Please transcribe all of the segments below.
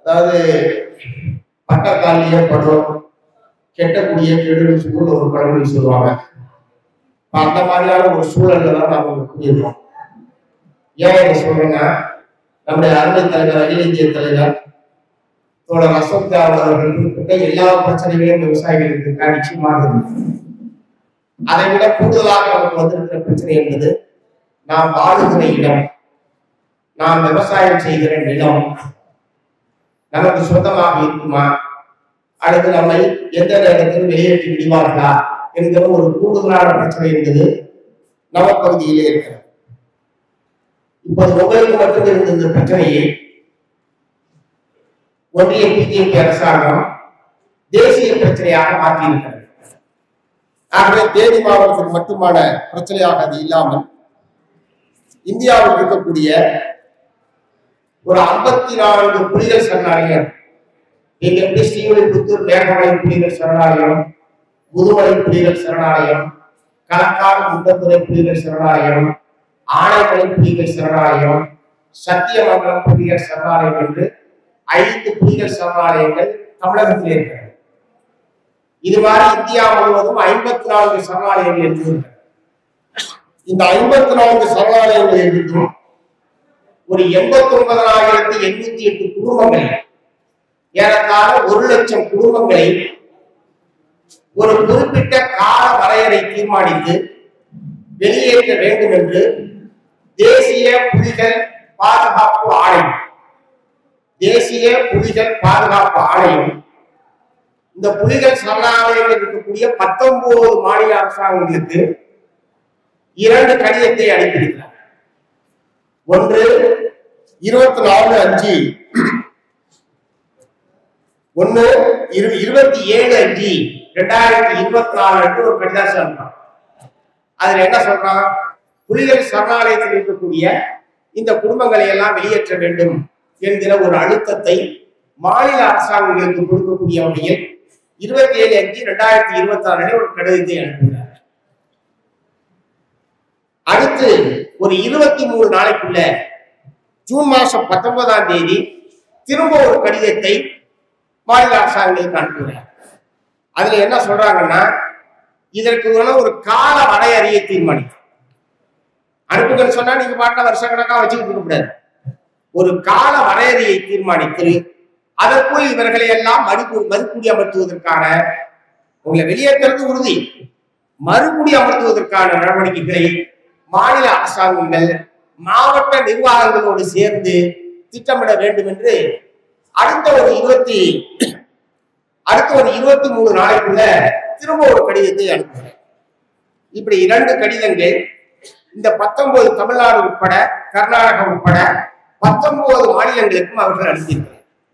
அதாவது பட்டக்காலிய படம் கெட்டக்கூடிய கெடுன்னு சொல்லி ஒரு பழமொழி சொல்லுவாங்க இப்ப அந்த மாதிரியான ஒரு சூழல்ல தான் நாம இருக்கோம் ஏன் இதை சொல்றேன்னா நம்முடைய அருமை தலைவர் அகில இந்திய தலைவர் தோழர் அசோக் தாவூத் அவர்கள் குறிப்பிட்ட எல்லா பிரச்சனைகளையும் விவசாயிகளுக்கு இருக்கா நிச்சயமாக இருக்கு. அதை விட கூடுதலாக நமக்கு வந்திருக்கிற பிரச்சனை என்பது நாம் வாழுகிற இடம் நாம் விவசாயம் செய்கிற நிலம் நமக்கு சொந்தமாக இருக்குமா அல்லது நம்மை எந்த நேரத்தில் வெளியேற்றி விடுவார்களா என்கிற ஒரு கூடுதலான பிரச்சனை என்பது நம்ம பகுதியிலே இருக்கிறது இப்போது உங்களுக்கு மட்டும் இருந்த இந்த பிரச்சனையை ஒன்றிய பிஜேபி அரசாங்கம் தேசிய பிரச்சனையாக மாற்றியிருக்கிறது ஆகவே தேனி மாவட்டத்துக்கு மட்டுமான பிரச்சனையாக அது இல்லாமல் இந்தியாவில் இருக்கக்கூடிய ஒரு ஐம்பத்தி நான்கு புலிகள் சரணாலயம் நீங்க எப்படி ஸ்ரீவில்லிபுத்தூர் மேகமலை புலிகள் சரணாலயம் முதுமலை புலிகள் சரணாலயம் களக்காடு முண்டத்துறை புலிகள் சரணாலயம் ஆனைமலை புலிகள் சரணாலயம் சத்தியமங்கலம் புலிகள் சரணாலயம் என்று ஐந்து புலிகள் சரணாலயங்கள் தமிழகத்தில் இருக்கிறது இது மாதிரி இந்தியா முழுவதும் ஐம்பத்தி நான்கு சரணாலயங்கள் இருக்கிறது இந்த ஐம்பத்தி நான்கு சரணாலயங்கள் இருந்தும் ஒரு எண்பத்தி ஒன்பதாயிரத்தி எண்ணூத்தி எட்டு குடும்பங்கள் ஏறத்தாழ ஒரு லட்சம் குடும்பங்களை ஒரு குறிப்பிட்ட கால வரையறை தீர்மானித்து வெளியேற்ற வேண்டும் என்று தேசிய புலிகள் பாதுகாப்பு ஆணையம் தேசிய புலிகள் பாதுகாப்பு ஆணையம் இந்த புலிகள் சரணாலயங்கள் இருக்கக்கூடிய பத்தொன்பது மாநில அரசாங்கங்களுக்கு இரண்டு கடிதத்தை அனுப்பியிருக்கிறார் ஒன்று இருபத்தி நாலு அஞ்சு ஒன்னு இரு இருபத்தி ஏழு அஞ்சு ரெண்டாயிரத்தி இருபத்தி நாலு அன்று ஒரு கடிதாசம் அனுப்பினான் அதுல என்ன சொல்றான் புலிகள் சரணாலயத்தில் இருக்கக்கூடிய இந்த குடும்பங்களை எல்லாம் வெளியேற்ற வேண்டும் என்கிற ஒரு அழுத்தத்தை மாநில அரசாங்கங்களுக்கு கொடுக்கக்கூடிய வகையில் இருபத்தி ஏழு அஞ்சு ரெண்டாயிரத்தி இருபத்தி ஆறு ஒரு கடிதத்தை அனுப்புகிறார் அடுத்து ஒரு இருபத்தி மூணு நாளைக்குள்ள ஜூன் மாசம் பத்தொன்பதாம் தேதி திரும்ப ஒரு கடிதத்தை மாநில அரசாங்கங்களுக்கு அனுப்புகிறார் அதுல என்ன சொல்றாங்கன்னா இதற்கு வேணா ஒரு கால வரையறையை தீர்மானிக்கும் அனுப்புங்கன்னு சொன்னா நீங்க பாட்டில் வருஷ கணக்கா வச்சுக்கிட்டு இருக்க கூடாது ஒரு கால வரையறையை தீர்மானித்து அதற்குள் இவர்களை எல்லாம் மறுப்பு மறுக்குடி அமர்த்துவதற்கான உங்களை வெளியேற்றுறது உறுதி மறுகுடி அமர்த்துவதற்கான நடவடிக்கைகளை மாநில அரசாங்கங்கள் மாவட்ட நிர்வாகங்களோடு சேர்ந்து திட்டமிட வேண்டும் என்று அடுத்த ஒரு இருபத்தி அடுத்த ஒரு இருபத்தி மூணு நாளைக்குள்ள திரும்ப ஒரு கடிதத்தை அனுப்புகிறேன் இப்படி இரண்டு கடிதங்கள் இந்த பத்தொன்பது தமிழ்நாடு உட்பட கர்நாடகம் உட்பட பத்தொன்பது மாநிலங்களுக்கும் அவர்கள் அனுப்பியிருக்கிறார்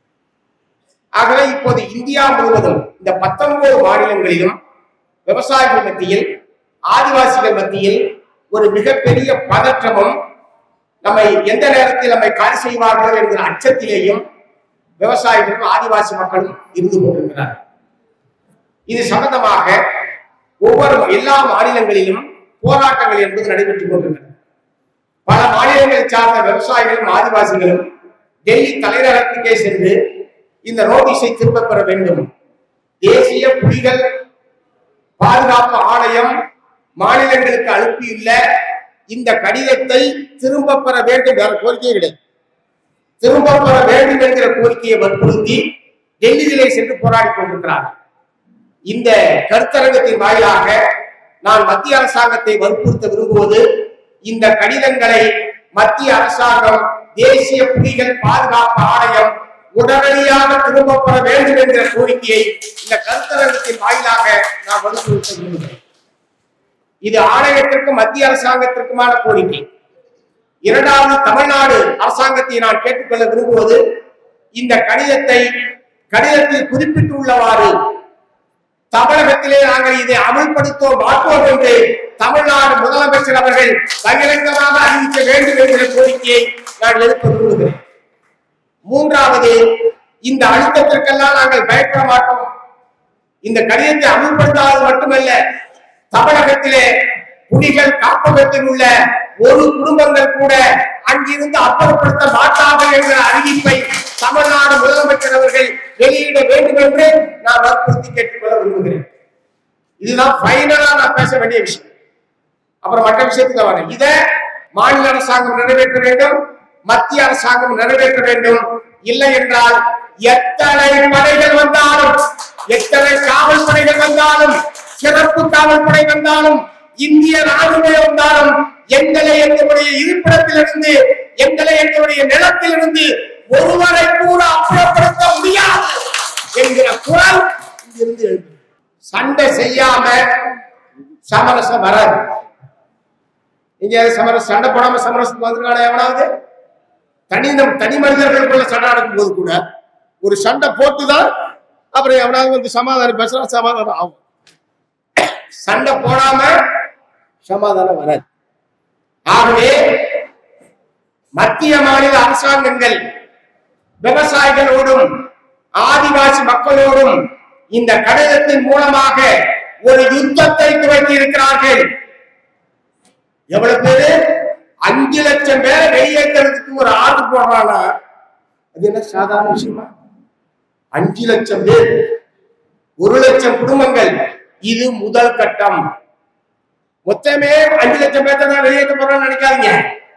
ஆகவே இப்போது இந்தியா முழுவதும் இந்த பத்தொன்பது மாநிலங்களிலும் விவசாயிகள் மத்தியில் ஆதிவாசிகள் மத்தியில் ஒரு மிகப்பெரிய பதற்றமும் நம்மை எந்த நேரத்தில் நம்மை காலி செய்வார்கள் என்கிற அச்சத்திலேயும் விவசாயிகளும் ஆதிவாசி மக்களும் இருந்து கொண்டிருக்கிறார் இது சம்பந்தமாக ஒவ்வொரு எல்லா மாநிலங்களிலும் போராட்டங்கள் என்பது நடைபெற்றுக் கொண்டிருக்கிறது பல மாநிலங்களை சார்ந்த விவசாயிகளும் ஆதிவாசிகளும் டெல்லி தலைநகரத்துக்கே சென்று இந்த நோட்டீஸை திரும்ப பெற வேண்டும் தேசிய புலிகள் பாதுகாப்பு ஆணையம் மாநிலங்களுக்கு அனுப்பியுள்ள இந்த கடிதத்தை திரும்ப பெற வேண்டும் வேற கோரிக்கை கிடையாது திரும்ப பெற வேண்டும் என்கிற கோரிக்கையை வற்புறுத்தி டெல்லியிலே சென்று போராடி கொண்டிருக்கிறார் இந்த கருத்தரங்கத்தின் வாயிலாக நான் மத்திய அரசாங்கத்தை வற்புறுத்த விரும்புவது இந்த கடிதங்களை மத்திய அரசாங்கம் தேசிய புலிகள் பாதுகாப்பு ஆணையம் உடனடியாக திரும்ப பெற வேண்டும் என்கிற கோரிக்கையை இந்த கருத்தரங்கத்தின் வாயிலாக நான் வலியுறுத்த விரும்புகிறேன் இது ஆணையத்திற்கும் மத்திய அரசாங்கத்திற்குமான கோரிக்கை இரண்டாவது தமிழ்நாடு அரசாங்கத்தை நான் கேட்டுக்கொள்ள விரும்புவது இந்த கடிதத்தை கடிதத்தில் குறிப்பிட்டுள்ளவாறு தமிழகத்திலே நாங்கள் இதை அமல்படுத்த மாட்டோம் என்று தமிழ்நாடு முதலமைச்சர் அவர்கள் பகிரங்கமாக அறிவிக்க வேண்டும் என்கிற கோரிக்கையை நான் எழுப்ப விரும்புகிறேன் மூன்றாவது இந்த அழுத்தத்திற்கெல்லாம் நாங்கள் பயப்பட மாட்டோம் இந்த கடிதத்தை அமல்படுத்தாதது மட்டுமல்ல தமிழகத்திலே புலிகள் காப்பகத்தில் உள்ள ஒரு குடும்பங்கள் கூட அங்கிருந்து அப்புறப்படுத்த மாட்டார்கள் என்ற அறிவிப்பை தமிழ்நாடு முதலமைச்சர் அவர்கள் வெளியிட வேண்டும் என்று நான் வற்புறுத்தி கேட்டுக்கொள்ள விரும்புகிறேன் இதுதான் ஃபைனலா நான் பேச வேண்டிய விஷயம் அப்புறம் மற்ற விஷயத்துக்கு வரேன் இத மாநில அரசாங்கம் நிறைவேற்ற வேண்டும் மத்திய அரசாங்கம் நிறைவேற்ற வேண்டும் இல்லை என்றால் எத்தனை படைகள் வந்தாலும் எத்தனை காவல் படைகள் வந்தாலும் சிறப்பு காவல் படை வந்தாலும் இந்திய ராணுவம் வந்தாலும் எங்களை எங்களுடைய இருப்பிடத்திலிருந்து எங்களை எங்களுடைய நிலத்திலிருந்து ஒருவரை கூட அப்புறப்படுத்த முடியாது என்கிற குரல் இங்கிருந்து எழுது சண்டை செய்யாம சமரசம் வராது இங்க சமரசம் சண்டை போடாம சமரசத்துக்கு வந்திருக்கான எவனாவது தனி தனி மனிதர்களுக்குள்ள சண்டை நடக்கும் போது கூட ஒரு சண்டை போட்டுதான் அப்புறம் எவனாவது வந்து சமாதானம் பேசுறா சமாதானம் ஆகும் சண்டை போடாம சமாதானம் வராது ஆகவே மத்திய மாநில அரசாங்கங்கள் விவசாயிகளோடும் ஆதிவாசி மக்களோடும் இந்த கடிதத்தின் மூலமாக ஒரு யுத்தத்தை துவக்கி இருக்கிறார்கள் எவ்வளவு பேரு அஞ்சு லட்சம் பேரை வெளியேற்றுறதுக்கு ஒரு ஆர்டர் போடுறானா அது என்ன சாதாரண விஷயமா அஞ்சு லட்சம் பேர் ஒரு லட்சம் குடும்பங்கள் இது முதல் கட்டம் மொத்தமே அஞ்சு லட்சம் பேர்த்த தான் வெளியேற்ற போறோம்னு நினைக்காதீங்க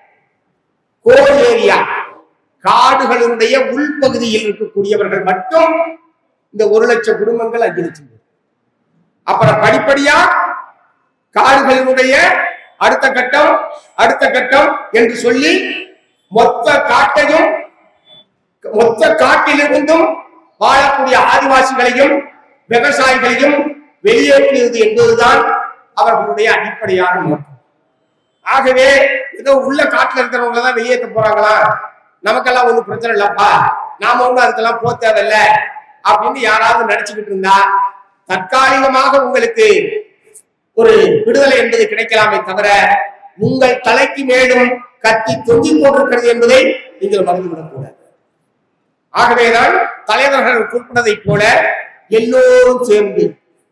கோர் ஏரியா காடுகளுடைய உள்பகுதியில் இருக்கக்கூடியவர்கள் மட்டும் இந்த ஒரு லட்சம் குடும்பங்கள் அஞ்சு லட்சம் பேர் அப்புறம் படிப்படியா காடுகளினுடைய அடுத்த கட்டம் அடுத்த கட்டம் என்று சொல்லி மொத்த காட்டையும் மொத்த காட்டிலிருந்தும் வாழக்கூடிய ஆதிவாசிகளையும் விவசாயிகளையும் வெளியேற்றுவது என்பதுதான் அவர்களுடைய அடிப்படையான நோக்கம் ஆகவே ஏதோ உள்ள காட்டுல இருக்கிறவங்க தான் வெளியேற்ற போறாங்களா நமக்கெல்லாம் ஒண்ணும் பிரச்சனை இல்லப்பா நாம ஒண்ணும் அதுக்கெல்லாம் போக தேவையில்ல அப்படின்னு யாராவது நினைச்சுக்கிட்டு இருந்தா தற்காலிகமாக உங்களுக்கு ஒரு விடுதலை என்பது கிடைக்கலாமே தவிர உங்கள் தலைக்கு மேலும் கத்தி தொங்கிக் கொண்டிருக்கிறது என்பதை நீங்கள் மறந்துவிடக் கூடாது ஆகவேதான் தலைவர்கள் குறிப்பிட்டதைப் போல எல்லோரும் சேர்ந்து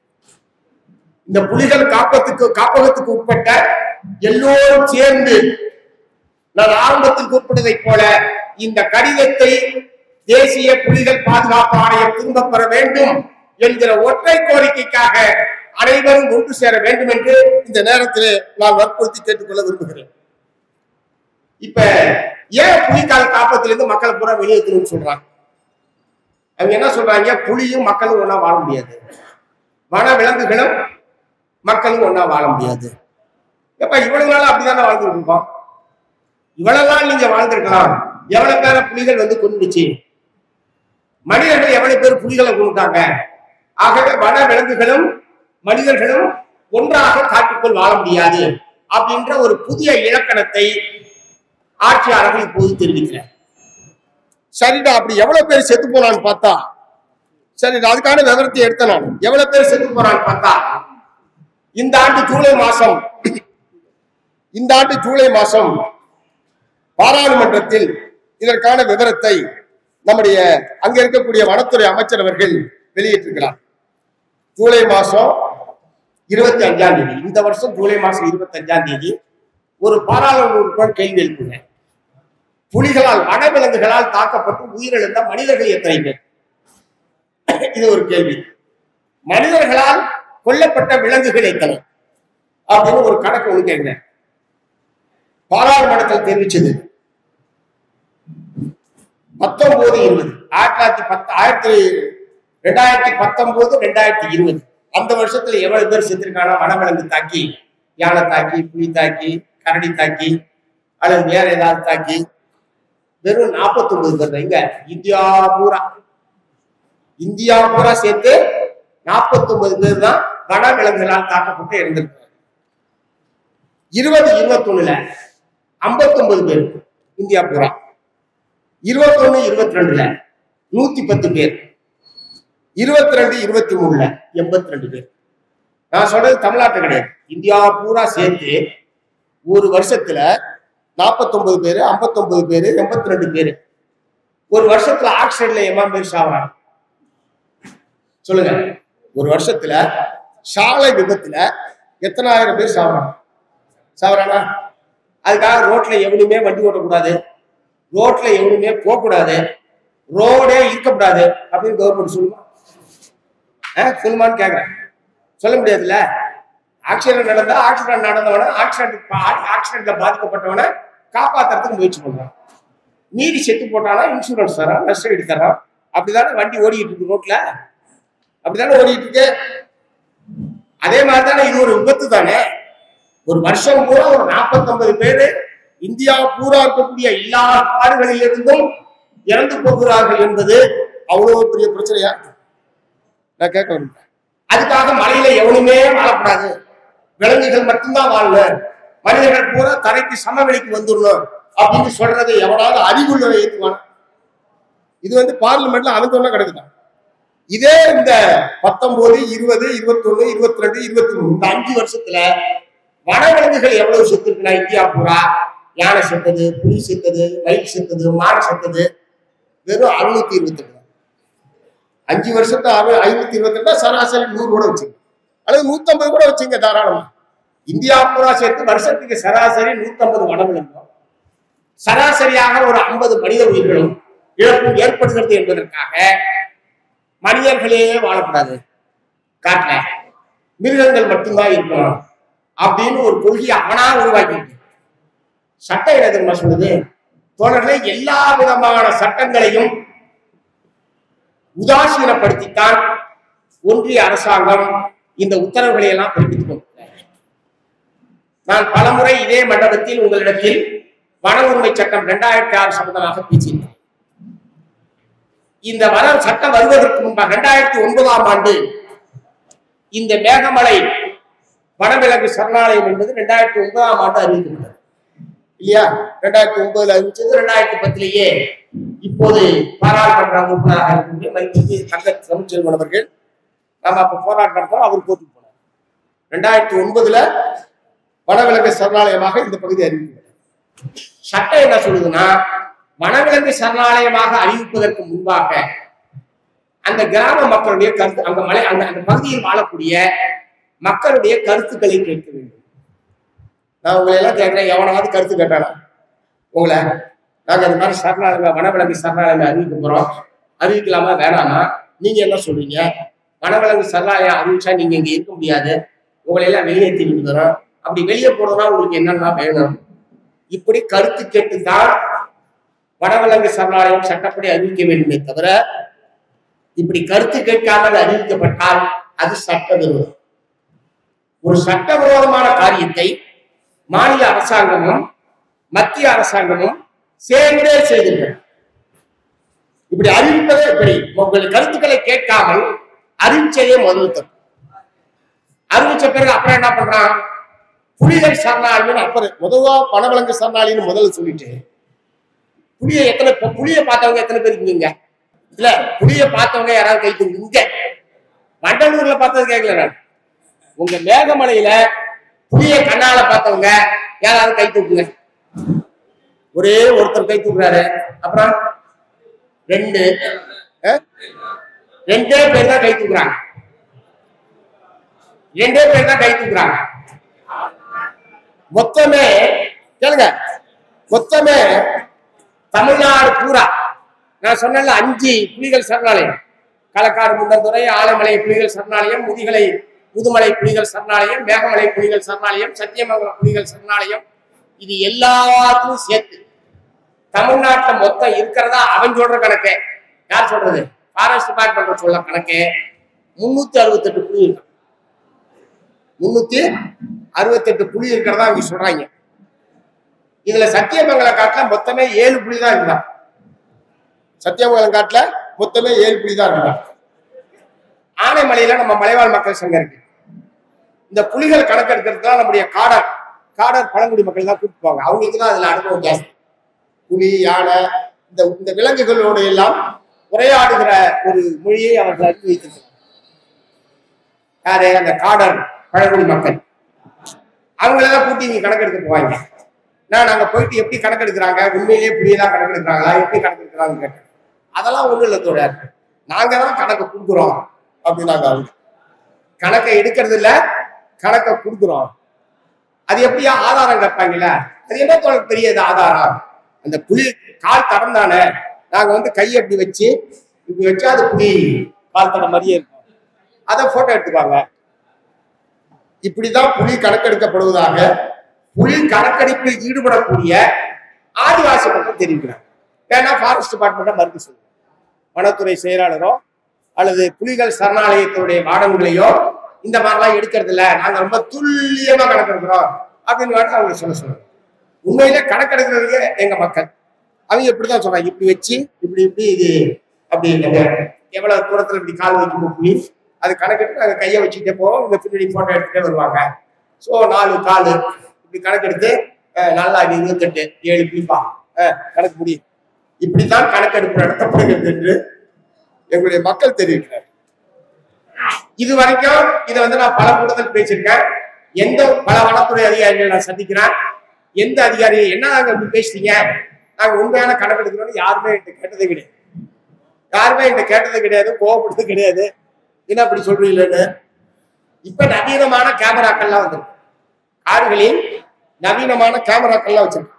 இந்த புலிகள் காப்பத்துக்கு காப்பகத்துக்கு உட்பட்ட எல்லோரும் சேர்ந்து நான் ஆரம்பத்தில் குறிப்பிட்டதைப் போல இந்த கடிதத்தை தேசிய புலிகள் பாதுகாப்பு ஆணையம் திரும்ப பெற வேண்டும் என்கிற ஒற்றை கோரிக்கைக்காக அனைவரும் ஒன்று சேர வேண்டும் என்று இந்த நேரத்தில் நான் வற்புறுத்தி கேட்டுக்கொள்ள விரும்புகிறேன் இப்ப ஏன் புலிக்கால் காப்பத்திலிருந்து மக்களை பூரா வெளியேற்றணும்னு சொல்றாங்க அவங்க என்ன சொல்றாங்க புலியும் மக்களும் ஒண்ணா வாழ முடியாது வன விலங்குகளும் மக்களும் ஒண்ணா வாழ முடியாது எப்ப இவ்வளவு நாள் அப்படிதானே வாழ்ந்துட்டு இருக்கோம் இவ்வளவு நாள் நீங்க வாழ்ந்திருக்கலாம் எவ்வளவு பேரை புலிகள் வந்து கொண்டுச்சு மனிதர்கள் எவ்வளவு பேர் புலிகளை கொண்டுட்டாங்க ஆகவே வன விலங்குகளும் மனிதர்களும் ஒன்றாக காட்டுக்குள் வாழ முடியாது அப்படின்ற ஒரு புதிய இலக்கணத்தை ஆட்சியாளர்கள் இப்போது தெரிவிக்கிறார் சரிடா அப்படி எவ்வளவு பேர் செத்து போனான்னு பார்த்தா சரி அதுக்கான விவரத்தை எடுத்த நான் எவ்வளவு பேர் செத்து போறான்னு பார்த்தா இந்த ஆண்டு ஜூலை மாசம் இந்த ஆண்டு ஜூலை மாசம் பாராளுமன்றத்தில் இதற்கான விவரத்தை நம்முடைய அங்க இருக்கக்கூடிய வனத்துறை அமைச்சர் அவர்கள் வெளியிட்டிருக்கிறார் ஜூலை மாசம் இருபத்தி அஞ்சாம் தேதி இந்த வருஷம் ஜூலை மாசம் இருபத்தி அஞ்சாம் தேதி ஒரு பாராளுமன்ற உறுப்பினர் கேள்வி எழுப்புகிறேன் புலிகளால் வனவிலங்குகளால் தாக்கப்பட்டு உயிரிழந்த மனிதர்கள் எத்தனை பேர் இது ஒரு கேள்வி மனிதர்களால் கொல்லப்பட்ட விலங்குகள் எத்தனை அப்படின்னு ஒரு கணக்கு ஒண்ணு கேட்கிறேன் பாராளுமன்றத்தில் தெரிவிச்சது பத்தொன்பது இருபது ஆயிரத்தி தொள்ளாயிரத்தி பத்து ஆயிரத்தி ரெண்டாயிரத்தி பத்தொன்பது ரெண்டாயிரத்தி இருபது அந்த வருஷத்துல எவ்வளவு பேர் செத்துருக்கானா வனவிலங்கு தாக்கி யானை தாக்கி புலி தாக்கி கரடி தாக்கி அல்லது வேற ஏதாவது தாக்கி வெறும் 49 பேர் தான். இங்க இந்தியா பூரா இந்தியா பூரா சேர்த்து 49 பேர் தான் வனவிலங்குகளால் தாக்கப்பட்டு இருந்திருக்காங்க இருபது இருபத்தொன்னுல 59 பேர் இந்தியா பூரா இருபத்தொன்னு இருபத்தி ரெண்டுல நூத்தி பத்து பேர் இருபத்தி ரெண்டு இருபத்தி மூணுல எண்பத்தி ரெண்டு பேர் நான் சொல்றது தமிழ்நாட்டு கிடையாது இந்தியா பூரா சேர்த்து ஒரு வருஷத்துல 49 பேரு 59 பேரு எண்பத்தி ரெண்டு பேரு ஒரு வருஷத்துல ஆக்சிடென்ட்ல எம்மா பேர் சாவறாங்க சொல்லுங்க ஒரு வருஷத்துல சாலை விபத்துல எத்தனாயிரம் பேர் சாவறாங்க சாவறானா அதுக்காக ரோட்ல எவனுமே வண்டி ஓட்டக்கூடாது ரோட்ல எவனுமே போகக்கூடாது ரோடே இருக்கக்கூடாது அப்படின்னு கவர்மெண்ட் சொல்லுமா ஆ, சொல்லுமான்னு கேக்குறேன் சொல்ல முடியாதுல்ல ஆக்சிடென்ட் நடந்தா ஆக்சிடென்ட் நடந்தவன ஆக்சிடென்ட் ஆக்சிடென்ட்ல பாதிக்கப்பட்டவனை காப்பாத்துறதுக்கு முயற்சி பண்றான் மீறி செத்து போட்டானா இன்சூரன்ஸ் தரான் நஷ்டம் ஈடு தரான் அப்படிதானே வண்டி ஓடிட்டு இருக்கு ரோட்ல அப்படிதானே ஓடிட்டு இருக்கு அதே மாதிரி தானே இது ஒரு விபத்து தானே ஒரு வருஷம் பூரா ஒரு 49 பேரு இந்தியா பூரா இருக்கக்கூடிய எல்லா நாடுகளிலிருந்தும் இறந்து போகிறார்கள் என்பது அவ்வளவு பெரிய பிரச்சனையா நான் கேட்க விரும்புறேன் அதுக்காக மலையில எவனுமே வாழக்கூடாது விலங்குகள் மட்டும்தான் வாழணும் மனிதர்கள் பூரா தரைக்கு சமவெளிக்கு வந்துடணும் அப்படின்னு சொல்றது எவனாவது அறிவுள்ள ஏற்றுவான இது வந்து பார்லிமெண்ட்ல அமைந்தோன்னா கிடக்குதான் இதே இந்த பத்தொன்பது இருபது இருபத்தொன்னு இருபத்தி ரெண்டு இருபத்தி மூணு இந்த அஞ்சு வருஷத்துல வனவிலங்குகள் எவ்வளவு செத்து இருக்குன்னா இந்தியா பூரா யானை செத்தது புலி செத்தது மயில் செத்தது மான் செத்தது வெறும் அறுநூத்தி இருபத்தி ரெண்டு அஞ்சு வருஷத்து ஐநூத்தி இருபத்தி ரெண்டா சராசரி நூறு கூட வச்சுங்க அல்லது நூத்தம்பது கூட வச்சுங்க தாராளமா இந்தியா பூரா சேர்த்து வருஷத்துக்கு சராசரி நூத்தம்பது வனவிலங்கும் சராசரியாக ஒரு ஐம்பது மனித உயிர்களும் இழப்பும் ஏற்படுகிறது என்பதற்காக மனிதர்களே வாழக்கூடாது காட்டுல மிருகங்கள் மட்டும்தான் இருக்கணும் அப்படின்னு ஒரு கொள்கையை அவனா உருவாக்கிட்டு சட்டம் என்ன தெரியுமா சொல்லுது தோழர்களே எல்லா விதமான சட்டங்களையும் உதாசீனப்படுத்தித்தான் ஒன்றிய அரசாங்கம் இந்த உத்தரவுகளை எல்லாம் பிறப்பித்துக் கொண்டிருக்கிறது நான் பலமுறை இதே மண்டபத்தில் உங்களிடத்தில் வன உரிமை சட்டம் இரண்டாயிரத்தி ஆறு சம்பந்தமாக பேசியிருந்தேன் இந்த வன சட்டம் வருவதற்கு முன்பாக இரண்டாயிரத்தி ஒன்பதாம் ஆண்டு இந்த மேகமலை வனவிலங்கு சரணாலயம் என்பது ரெண்டாயிரத்தி ஒன்பதாம் ஆண்டு அறிவிக்கப்பட்டது இல்லையா ரெண்டாயிரத்தி ஒன்பதுல அறிவிச்சது ரெண்டாயிரத்தி பத்திலேயே இப்போது பாராளுமன்ற உறுப்பினராக இருக்கக்கூடிய மைத்திரி தங்க தமிழ்ச்செல்வன் அவர்கள் நம்ம அப்ப போராட்டம் நடத்தோம் அவர் கோர்ட்டுக்கு போனார் ரெண்டாயிரத்தி ஒன்பதுல வனவிலங்கு சரணாலயமாக இந்த பகுதி அறிவிக்கப்பட்டது சட்டம் என்ன சொல்லுதுன்னா வனவிலங்கு சரணாலயமாக அறிவிப்பதற்கு முன்பாக அந்த கிராம மக்களுடைய கருத்து அந்த மலை அந்த அந்த பகுதியில் வாழக்கூடிய மக்களுடைய கருத்துக்களை கேட்க வேண்டும் நான் உங்களை எல்லாம் கேட்கிறேன் எவனாவது கருத்து கேட்டானா உங்களை நாங்க இந்த மாதிரி சரணாலயம் வனவிலங்கு சரணாலயம் அறிவிக்க போறோம் அறிவிக்கலாமா வேணாமா நீங்க என்ன சொல்றீங்க வனவிலங்கு சரணாலயம் அறிவிச்சா நீங்க இங்க இருக்க முடியாது உங்களை எல்லாம் வெளியேற்றி விடுறோம் அப்படி வெளியே போனோம்னா உங்களுக்கு என்னென்ன வேணும் இப்படி கருத்து கேட்டுதான் வனவிலங்கு சரணாலயம் சட்டப்படி அறிவிக்க வேண்டுமே தவிர இப்படி கருத்து கேட்காமல் அறிவிக்கப்பட்டால் அது சட்டவிரோதம் ஒரு சட்டவிரோதமான காரியத்தை மாநில அரசாங்கமும் மத்திய அரசாங்கமும் சேர்ந்தே செய்திருக்கிறது இப்படி அறிவிப்பதே எப்படி உங்கள் கருத்துக்களை கேட்காமல் அறிவிச்சதே முதல் தப்பு அறிவிச்ச பிறகு அப்புறம் என்ன பண்றான் புலிகள் சரணாலயம் அப்புறம் முதவா பணவழங்கு சரணாலயம்னு முதல்ல சொல்லிட்டு புலியை எத்தனை இப்ப புலியை பார்த்தவங்க எத்தனை பேர் இருக்கீங்க இல்ல புலியை பார்த்தவங்க யாராவது கை தூக்கு இங்க வண்டலூர்ல பார்த்தது கேட்கல நான் உங்க மேகமலையில புலியை கண்ணால பார்த்தவங்க யாராவது கை தூக்குங்க ஒரே ஒருத்தர் கை தூக்குறாரு அப்புறம் ரெண்டு அஹ்? ரெண்டே பேர் தான் கை தூக்குறாங்க ரெண்டே பேர் தான் கை தூக்குறாங்க மொத்தமே கேளுங்க மொத்தமே தமிழ்நாடு பூரா நான் சொன்னேன்ல அஞ்சு புலிகள் சரணாலயம் களக்காடு முண்டந்துறை ஆலமலை புலிகள் சரணாலயம் முதுகலை முதுமலை புலிகள் சரணாலயம் மேகமலை புலிகள் சரணாலயம் சத்தியமங்கலம் புலிகள் சரணாலயம் இது எல்லாத்தையும் சேர்த்து தமிழ்நாட்டுல மொத்தம் இருக்கிறதா அவன் சொல்ற கணக்கு யார் சொல்றது ஃபாரஸ்ட் டிபார்ட்மெண்ட் சொல்ல கணக்கு முன்னூத்தி அறுபத்தெட்டு புலி இருக்கு முன்னூத்தி அறுபத்தெட்டு புலி இருக்கிறதா அவங்க சொல்றாங்க இதுல சத்தியமங்கலம் காட்டுல மொத்தமே ஏழு புலி தான் இருந்தான் சத்தியமங்கலம் காட்டுல மொத்தமே ஏழு புலி தான் இருந்தான் ஆனைமலையில நம்ம மலைவாழ் மக்கள் சங்கம் இருக்கு இந்த புலிகள் கணக்கெடுக்கிறது தான் நம்முடைய காடர் காடர் பழங்குடி மக்கள் தான் கூப்பிட்டு போவாங்க அவங்களுக்கு தான் அதுல அனுபவம் ஜாஸ்தி புலி யானை இந்த இந்த விலங்குகளோடு எல்லாம் உரையாடுகிற ஒரு மொழியை அவர்கள் அறிந்து வைத்திருக்கிறார் யாரு அந்த காடர் பழங்குடி மக்கள் அவங்களெல்லாம் கூட்டி இங்க கணக்கெடுக்க போவாங்க நான் அங்க போயிட்டு எப்படி கணக்கெடுக்கிறாங்க உண்மையிலேயே புலியெல்லாம் கணக்கெடுக்கிறாங்களா எப்படி கணக்கெடுக்கிறாங்கன்னு கேட்டேன் அதெல்லாம் ஒண்ணும் இல்லை தோழர் நாங்க தான் கணக்கு கொடுக்குறோம் அப்படின்னாங்க அவங்க கணக்கை எடுக்கிறது இல்ல கணக்கை கொடுக்குறோம் அது எப்படியா ஆதாரம் கேட்பாங்கல்ல அது என்ன தோழர் பெரிய இது ஆதாரம் அந்த புலி கால் தடம் தானே நாங்க வந்து கையை இப்படி வச்சு இப்படி வச்சா அது புலி கால் தடம் மாதிரியே இருக்கும் அதை போட்டோ எடுத்துப்பாங்க இப்படிதான் புலி கணக்கெடுக்கப்படுவதாக புலி கணக்கெடுப்பில் ஈடுபடக்கூடிய ஆதிவாசி மக்கள் தெரிவிக்கிறாங்க வேணா ஃபாரஸ்ட் டிபார்ட்மெண்ட்டை மறுத்து சொல்லுங்க வனத்துறை செயலாளரோ அல்லது புலிகள் சரணாலயத்தினுடைய வாடகங்களையோ இந்த மாதிரிலாம் எடுக்கிறது இல்ல நாங்க ரொம்ப துல்லியமா கணக்கெடுக்கிறோம் அப்படின்னு வேணா அவங்க சொல்ல சொல்லுங்க உண்மையில கணக்கெடுக்கிறவங்க எங்க மக்கள் அவங்க இப்படிதான் சொல்றாங்க இப்படி வச்சு இப்படி இப்படி இது அப்படி இல்லைங்க எவ்வளவு தூரத்துல இப்படி கால் வைக்கணும் புலி அது கணக்கெடுத்து நாங்க கையை வச்சுட்டே போவோம் இந்த பின்னாடி போட்டோ எடுத்துட்டே வருவாங்க ஸோ நாலு கால் இப்படி கணக்கெடுத்து அஹ், நல்லா இது இருபத்தெட்டு ஏழு புலிப்பா அஹ், கணக்கு முடி இப்படித்தான் கணக்கெடுப்பு நடத்தப்படுகிறது என்று எங்களுடைய மக்கள் தெரிவிக்கிறார் இது வரைக்கும் இதை வந்து நான் பல கூட்டத்தில் பேசியிருக்கேன் எந்த பல வனத்துறை அதிகாரிகளை நான் சந்திக்கிறேன் எந்த அதிகாரியை என்ன நாங்க இப்படி பேசுறீங்க நாங்க உண்மையான கணக்கெடுக்கிறோம்னு யாருமே என்கிட்ட கேட்டதே கிடையாது யாருமே என்கிட்ட கேட்டது கிடையாது கோவப்பட்டது கிடையாது என்ன அப்படி சொல்றீங்களேன்னு இப்ப நவீனமான கேமராக்கள்லாம் வந்துருக்கு கார்களில் நவீனமான கேமராக்கள்லாம் வச்சிருக்கு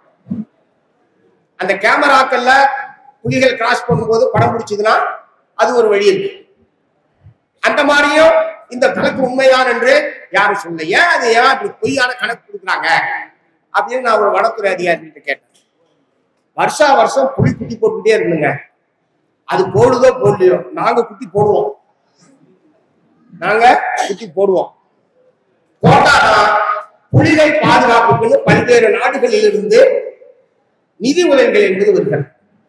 அந்த கேமராக்கள்ல புலிகள் கிராஸ் பண்ணும்போது படம் பிடிச்சதுன்னா அது ஒரு வழி இருக்கு அந்த மாதிரியும் இந்த கணக்கு உண்மைதான் என்று யாரும் சொல்ல ஏன் அது ஏன் அப்படி பொய்யான கணக்கு கொடுக்குறாங்க அப்படின்னு நான் ஒரு வனத்துறை அதிகாரிகிட்ட கேட்டேன் வருஷா வருஷம் புலி குட்டி போட்டுக்கிட்டே இருக்குங்க அது போடுதோ போடலையோ நாங்க குட்டி போடுவோம் நாங்க குட்டி போடுவோம் போட்டாதான் புலிகள் பாதுகாப்புக்குன்னு பல்வேறு நாடுகளில் இருந்து நிதி உதவிகள் என்பது வருகிறது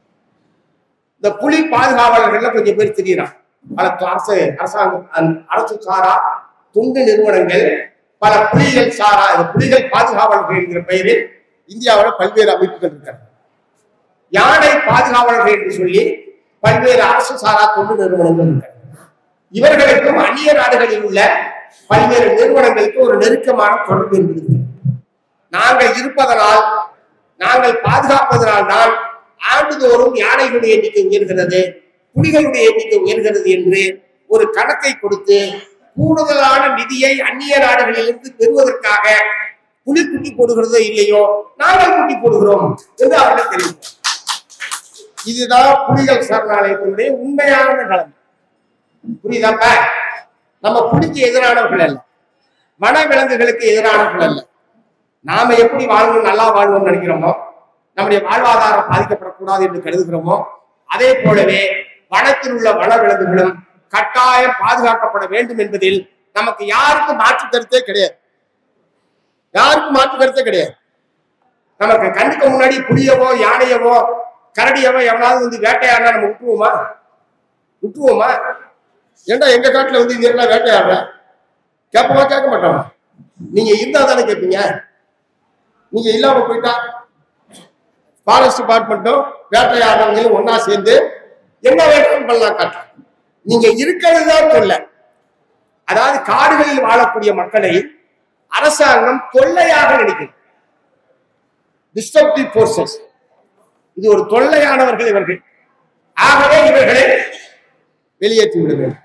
இந்த புலி பாதுகாவலர்கள்ல கொஞ்சம் பேர் தெரியறான் பல அரசு அரசாங்கம் அந்த அரசு சாரா துண்டு நிறுவனங்கள் பல புலிகள் சாரா இந்த புலிகள் பாதுகாவலர்கள் என்கிற பெயரில் இந்தியாவில் பல்வேறு அமைப்புகள் இருக்கிறது யானை பாதுகாவலர்கள் என்று சொல்லி பல்வேறு அரசு சாரா தொண்டு நிறுவனங்கள் இருக்கிறது இவர்களுக்கும் அந்நிய நாடுகளில் உள்ள பல்வேறு நிறுவனங்களுக்கு ஒரு நெருக்கமான தொடர்பு இருக்கிறது நாங்கள் இருப்பதனால் நாங்கள் பாதுகாப்பதனால் தான் ஆண்டுதோறும் யானைகளுடைய எண்ணிக்கை உயர்கிறது புலிகளுடைய எண்ணிக்கை உயர்கிறது என்று ஒரு கணக்கை கொடுத்து கூடுதலான நிதியை அந்நிய நாடுகளிலிருந்து பெறுவதற்காக புலி குட்டி போடுகிறதோ இல்லையோ நாங்கள் குட்டி போடுகிறோம் என்று அவர்கள் தெரிவித்தார் இதுதான் புலிகள் சரணாலயத்தினுடைய உண்மையான நிலைமை புரியுதாப்ப நம்ம புலிக்கு எதிரானவர்கள் அல்ல வன விலங்குகளுக்கு எதிரானவர்கள் அல்ல நாம எப்படி வாழணும் நல்லா வாழணும்னு நினைக்கிறோமோ நம்முடைய வாழ்வாதாரம் பாதிக்கப்படக்கூடாது என்று கருதுகிறோமோ அதே போலவே வனத்தில் உள்ள வன விலங்குகளும் கட்டாயம் பாதுகாக்கப்பட வேண்டும் என்பதில் நமக்கு யாருக்கும் மாற்று கருத்தே கிடையாது யாருக்கும் மாற்று கருத்தே கிடையாது நமக்கு கண்ணுக்கு முன்னாடி புலியவோ யானையவோ கரடியவோ எவனாவது வந்து வேட்டையாடினா நம்ம விட்டுருவோமா விட்டுருவோமா ஏன்டா எங்க காட்டுல வந்து இது எல்லாம் வேட்டையாடுற கேட்போமா கேட்க மாட்டோமா நீங்க இருந்தா தானே கேட்பீங்க நீங்க இல்லாம போயிட்டா ஃபாரஸ்ட் டிபார்ட்மெண்ட்டும் வேட்டையாடுறவங்களும் ஒன்னா சேர்ந்து என்ன வேட்டம் பண்ணலாம் காட்டு நீங்க இருக்கிறது தான் தொல்லை அதாவது காடுகளில் வாழக்கூடிய மக்களை அரசாங்கம் தொல்லையாக நினைக்கிறது டிஸ்டர்ப்டிவ் போர்சஸ் இது ஒரு தொல்லையானவர்கள் இவர்கள் ஆகவே இவர்களை வெளியேற்றி விட வேண்டும்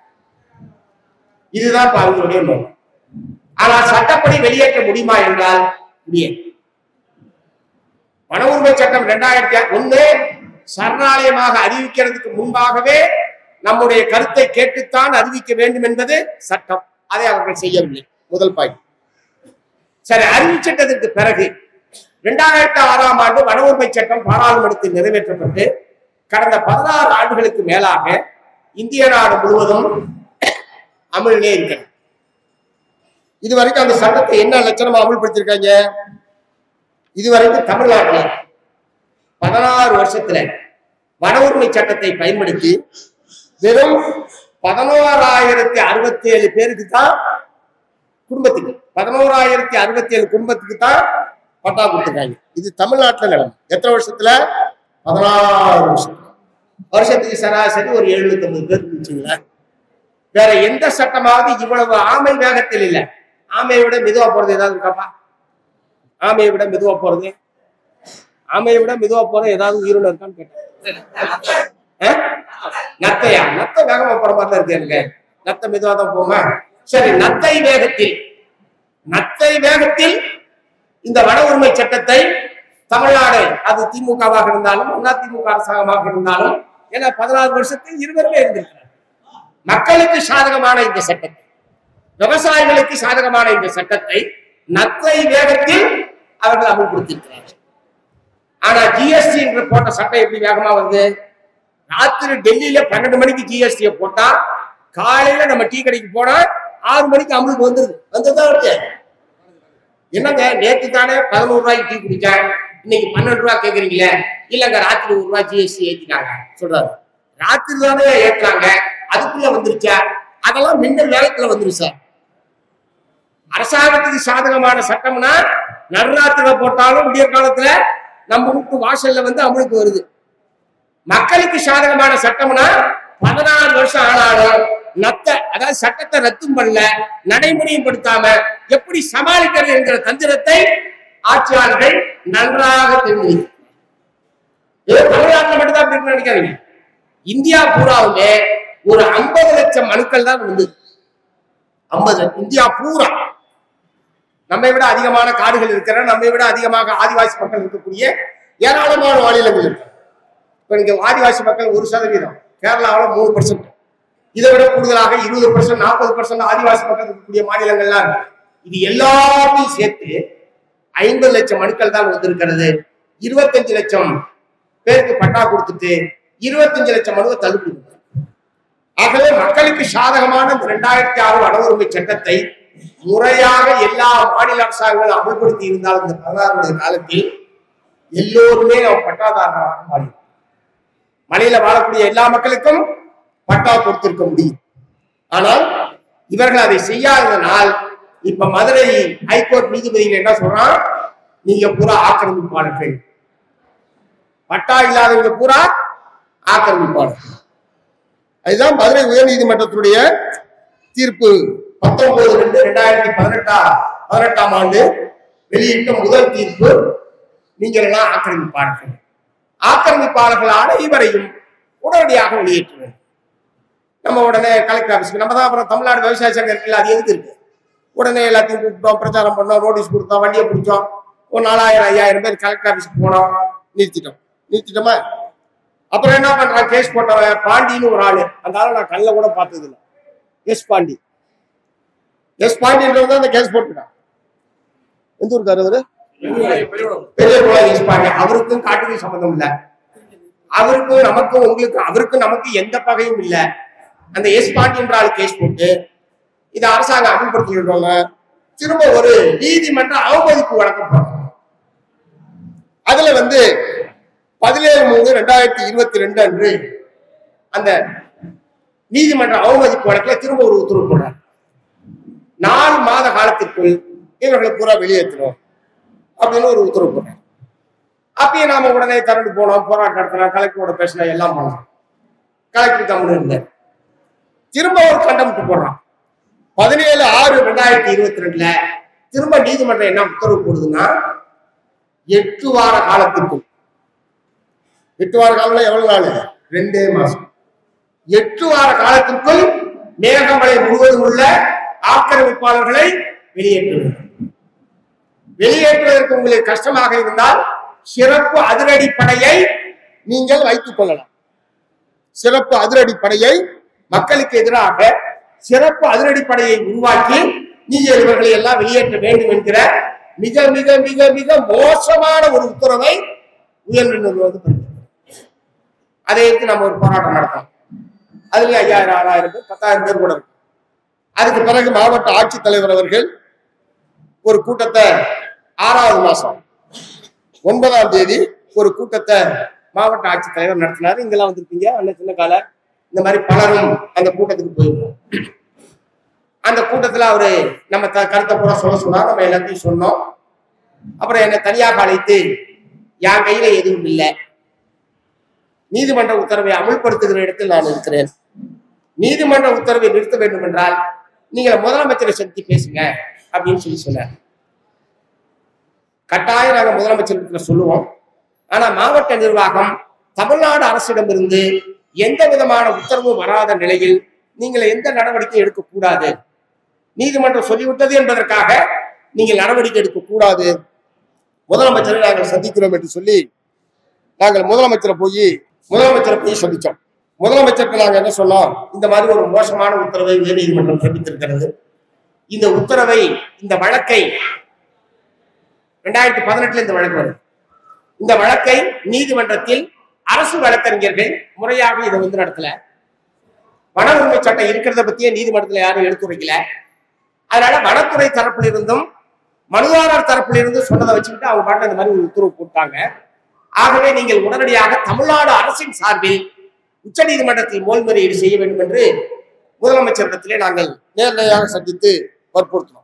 இதுதான் இப்ப அவங்களுடைய நோக்கம் ஆனால் சட்டப்படி வெளியேற்ற முடியுமா என்றால் முடியாது வன உரிமை சட்டம் இரண்டாயிரத்தி ஒண்ணு சரணாலயமாக அறிவிக்கிறதுக்கு முன்பாகவே நம்முடைய கருத்தை கேட்டுத்தான் அறிவிக்க வேண்டும் என்பது சட்டம் அதை அவர்கள் செய்யவில்லை முதல் பாயிண்ட் சரி அறிவிச்சிட்டதற்கு பிறகு இரண்டாயிரத்தி ஆறாம் ஆண்டு வன உரிமை சட்டம் பாராளுமன்றத்தில் நிறைவேற்றப்பட்டு கடந்த பதினாறு ஆண்டுகளுக்கு மேலாக இந்திய நாடு முழுவதும் அமலிலே இருக்கிறது இதுவரைக்கும் அந்த சட்டத்தை என்ன லட்சணமா அமல்படுத்திருக்காங்க இதுவரைக்கும் தமிழ்நாட்டில் பதினாறு வருஷத்துல வன உரிமை சட்டத்தை பயன்படுத்தி வெறும் பதினோராயிரத்தி அறுபத்தி ஏழு பேருக்கு தான் குடும்பத்துக்கு பதினோராயிரத்தி அறுபத்தி ஏழு குடும்பத்துக்கு தான் பட்டா கொடுத்துருக்காங்க இது தமிழ்நாட்டுல நிலைமை எத்தனை வருஷத்துல பதினாறு வருஷம் வருஷத்துக்கு சராசரி ஒரு எழுநூத்தி ஐம்பது பேர் இருந்துச்சுங்களேன் வேற எந்த சட்டமாவது இவ்வளவு ஆமை வேகத்தில் இல்லை ஆமையை விட மெதுவா போறது ஏதாவது இருக்காப்பா ஆமையை விட மெதுவா போறது ஆமையை விட மெதுவா போறது ஏதாவது உயிரினம் இருக்கான்னு கேட்டேன் ஆ? நத்தையா நத்தை வேகமா போற மாதிரி தான் இருக்கு எனக்கு நத்தை மெதுவா தான் போமா சரி நத்தை வேகத்தில் நத்தை வேகத்தில் இந்த வன உரிமை சட்டத்தை தமிழ்நாடு அது திமுகவாக இருந்தாலும் அண்ணா திமுக அரசாங்கமாக இருந்தாலும் ஏன்னா பதினாறு வருஷத்தில் இருவருமே இருந்திருக்கிறார் மக்களுக்கு சாதகமான இந்த சட்டத்தை விவசாயிகளுக்கு சாதகமான இந்த சட்டத்தை நத்தை வேகத்தில் அவர்கள் அமல்படுத்தியிருக்கிறார்கள் ஆனா ஜிஎஸ்டி என்று போட்ட சட்டம் எப்படி வேகமா வருது ராத்திரி டெல்லியில பன்னெண்டு மணிக்கு ஜிஎஸ்டியை போட்டா காலையில நம்ம டீ கடைக்கு போனா ஆறு மணிக்கு அமலுக்கு வந்துருது வந்துதான் இருக்கு என்னங்க நேத்து தானே பதினோரு ரூபாய்க்கு டீ குடிச்சேன் இன்னைக்கு பன்னெண்டு ரூபாய் கேக்குறீங்களே இல்லங்க ராத்திரி ஒரு ரூபாய் ஜிஎஸ்டி ஏத்திட்டாங்க சொல்றாரு ராத்திரி தானே ஏத்துறாங்க அதுக்குள்ள வந்துருச்சா அதெல்லாம் மின்னல் வேகத்துல வந்துரும் சார் அரசாங்கத்துக்கு சாதகமான சட்டம்னா நடுராத்திரில போட்டாலும் விடிய காலத்துல நம்ம வீட்டு வாசல்ல வந்து அமலுக்கு வருது மக்களுக்கு சாதகமான சட்டம்னா பதினாறு வருஷம் ஆனாலும் நத்த அதாவது சட்டத்தை ரத்தும் பண்ணல நடைமுறையும் படுத்தாம எப்படி சமாளிக்கிறது என்கிற தந்திரத்தை ஆட்சியாளர்கள் நன்றாக தெரிந்து ஏதோ தமிழ்நாட்டில் மட்டும்தான் அப்படி இருக்குன்னு நினைக்காதீங்க இந்தியா பூராவுமே ஒரு ஐம்பது லட்சம் மனுக்கள் தான் வந்தது ஐம்பது இந்தியா பூரா நம்மை விட அதிகமான காடுகள் இருக்கிற நம்மை விட அதிகமாக ஆதிவாசி மக்கள் இருக்கக்கூடிய ஏராளமான மாநிலங்கள் இருக்கு இப்ப நீங்க ஆதிவாசி மக்கள் ஒரு சதவீதம் கேரளாவில் மூணு பர்சன்ட் இதை விட கூடுதலாக இருபது பர்சன்ட் நாற்பது பர்சன்ட் ஆதிவாசி மக்கள் இருக்கக்கூடிய மாநிலங்கள்லாம் இருக்கு இது எல்லாத்தையும் சேர்த்து ஐம்பது லட்சம் மனுக்கள் தான் வந்திருக்கிறது இருபத்தஞ்சு லட்சம் பேருக்கு பட்டா கொடுத்துட்டு இருபத்தஞ்சு லட்சம் மனுவை தள்ளுபடி பண்ணாங்க. ஆகவே மக்களுக்கு சாதகமான இந்த இரண்டாயிரத்தி ஆறு வன உரிமை சட்டத்தை முறையாக எல்லா மாநில அரசாங்கங்களும் அமல்படுத்தி இருந்தால் இந்த பதினாறுடைய காலத்தில் எல்லோருமே நம்ம பட்டாதாரராக மாறி மலையில வாழக்கூடிய எல்லா மக்களுக்கும் பட்டா கொடுத்திருக்க முடியும் ஆனால் இவர்கள் அதை செய்யாததனால் இப்ப மதுரை ஹைகோர்ட் நீதிபதிகள் என்ன சொல்றான் நீங்க பூரா ஆக்கிரமிப்பாளர்கள் பட்டா இல்லாதவங்க பூரா ஆக்கிரமிப்பாளர்கள் அதுதான் மதுரை உயர்நீதிமன்றத்துடைய தீர்ப்பு பத்தொன்பது ரெண்டு ரெண்டாயிரத்தி பதினெட்டாம் பதினெட்டாம் ஆண்டு வெளியிட்ட முதல் தீர்ப்பு நீங்கள் எல்லாம் ஆக்கிரமிப்பாளர்கள் ஆக்கிரமிப்பாளர்கள் அனைவரையும் உடனடியாக வெளியேற்ற வேண்டும் நம்ம உடனே கலெக்டர் ஆஃபீஸ்க்கு நம்ம தான் அப்புறம் தமிழ்நாடு விவசாய சங்கம் இருக்குல்ல அது எதுக்கு இருக்கு உடனே எல்லாத்தையும் கூப்பிட்டோம் பிரச்சாரம் பண்ணோம் நோட்டீஸ் கொடுத்தோம் வண்டியை பிடிச்சோம் ஒரு நாலாயிரம் ஐயாயிரம் பேர் கலெக்டர் ஆஃபீஸ்க்கு போனோம் நிறுத்திட்டோம் நிறுத்திட்டோமா அப்புறம் என்ன பண்றான் கேஸ் போட்டவன் பாண்டின்னு ஒரு ஆளு அந்த ஆளை நான் கல்ல கூட பார்த்தது இல்லை எஸ் பாண்டி எஸ் பாண்டின்றவங்க தான் அந்த கேஸ் போட்டுருக்கான் எந்த ஊருக்காரு அவரு பெரிய குளம் எஸ் பாண்டி அவருக்கும் காட்டுக்கும் சம்பந்தம் இல்ல அவருக்கும் நமக்கும் உங்களுக்கும் அவருக்கும் நமக்கு எந்த பகையும் இல்ல அந்த எஸ் பாண்டி என்ற ஆள் கேஸ் போட்டு இதை அரசாங்கம் அமல்படுத்திடுவாங்க திரும்ப ஒரு நீதிமன்ற அவமதிப்பு வழக்கம் போடுறாங்க அதுல வந்து பதினேழு மூணு ரெண்டாயிரத்தி இருபத்தி ரெண்டு அன்று அந்த நீதிமன்ற அவமதிப்பு வழக்குல திரும்ப ஒரு உத்தரவு போடுறார் நாலு மாத காலத்திற்குள் இவர்களை பூரா வெளியேற்றணும் அப்படின்னு ஒரு உத்தரவு போடுறார் அப்பயும் நாம உடனே திரண்டு போனோம் போராட்டம் நடத்தினோம் கலெக்டரோட பேசினோம் எல்லாம் பண்ணோம் கலெக்டர் கம்முன்னு இருந்தார் திரும்ப ஒரு கண்டமிட்டு போடுறான் பதினேழு ஆறு ரெண்டாயிரத்தி இருபத்தி ரெண்டுல திரும்ப நீதிமன்றம் என்ன உத்தரவு போடுதுன்னா எட்டு வார காலத்திற்குள் எட்டு வார காலம்ல எவ்வளவு நாள் ரெண்டே மாசம் எட்டு வார காலத்திற்குள் மேகமலை முழுவதும் உள்ள ஆக்கிரமிப்பாளர்களை வெளியேற்றுவது வெளியேற்றுவதற்கு உங்களுக்கு கஷ்டமாக இருந்தால் சிறப்பு அதிரடி படையை நீங்கள் வைத்துக் கொள்ளலாம் சிறப்பு அதிரடி படையை மக்களுக்கு எதிராக சிறப்பு அதிரடி படையை உருவாக்கி நீங்கள் இவர்களை எல்லாம் வெளியேற்ற வேண்டும் என்கிற மிக மிக மிக மிக மோசமான ஒரு உத்தரவை உயர்நீதிமன்றம் வந்து பிறப்பித்தது. அதை எடுத்து நம்ம ஒரு போராட்டம் நடத்தோம் அதுல ஐயாயிரம் ஆறாயிரம் பேர் பத்தாயிரம் பேர் கூட இருக்கும் அதுக்கு பிறகு மாவட்ட ஆட்சித்தலைவர் அவர்கள் ஒரு கூட்டத்தை ஆறாவது மாசம் ஒன்பதாம் தேதி ஒரு கூட்டத்தை மாவட்ட ஆட்சித்தலைவர் நடத்தினாரு இங்கெல்லாம் வந்திருப்பீங்க அண்ணன் சின்ன கால இந்த மாதிரி பலரும் அந்த கூட்டத்துக்கு போயிருந்தோம் அந்த கூட்டத்துல அவரு நம்ம த கருத்தை பூரா சொல்ல சொன்னார் நம்ம எல்லாத்தையும் சொன்னோம் அப்புறம் என்னை தனியாக அழைத்து என் கையில எதுவும் இல்லை நீதிமன்ற உத்தரவை அமுல்படுத்துகிற இடத்தில் நான் இருக்கிறேன் நீதிமன்ற உத்தரவை நிறுத்த வேண்டும் என்றால் நீங்கள் முதலமைச்சரை சந்தித்து பேசுங்க அப்படின்னு சொல்லி சொன்னார் கட்டாயம் நாங்க முதலமைச்சர் சொல்லுவோம் ஆனா மாவட்ட நிர்வாகம் தமிழ்நாடு அரசிடமிருந்து எந்த விதமான உத்தரவும் வராத நிலையில் நீங்கள் எந்த நடவடிக்கையும் எடுக்கக்கூடாது நீதிமன்றம் சொல்லிவிட்டது என்பதற்காக நீங்கள் நடவடிக்கை எடுக்கக்கூடாது முதலமைச்சரை நாங்கள் சந்திக்கிறோம் என்று சொல்லி நாங்கள் முதலமைச்சரை போய் முதலமைச்சரை போய் சந்திச்சோம் முதலமைச்சருக்கு நாங்க என்ன சொன்னோம் இந்த மாதிரி ஒரு மோசமான உத்தரவை உயர்நீதிமன்றம் பிறப்பித்திருக்கிறது இந்த உத்தரவை இந்த வழக்கை ரெண்டாயிரத்தி பதினெட்டுல இந்த வழக்கு வருது இந்த வழக்கை நீதிமன்றத்தில் அரசு வழக்கறிஞர்கள் முறையாக இதை வந்து நடத்தல வன உரிமை சட்டம் இருக்கிறத பத்தியே நீதிமன்றத்தில் யாரும் எடுத்துரைக்கல அதனால வனத்துறை தரப்பில் இருந்தும் மனுதாரர் தரப்பில் இருந்து சொன்னதை வச்சுக்கிட்டு அவங்க பாட்டு இந்த மாதிரி ஒரு உத்தரவு போட்டாங்க ஆகவே நீங்கள் உடனடியாக தமிழ்நாடு அரசின் சார்பில் உச்ச நீதிமன்றத்தில் மேல்முறையீடு செய்ய வேண்டும் என்று முதலமைச்சரிடத்திலே நாங்கள் நேரடியாக சந்தித்து வற்புறுத்தினோம்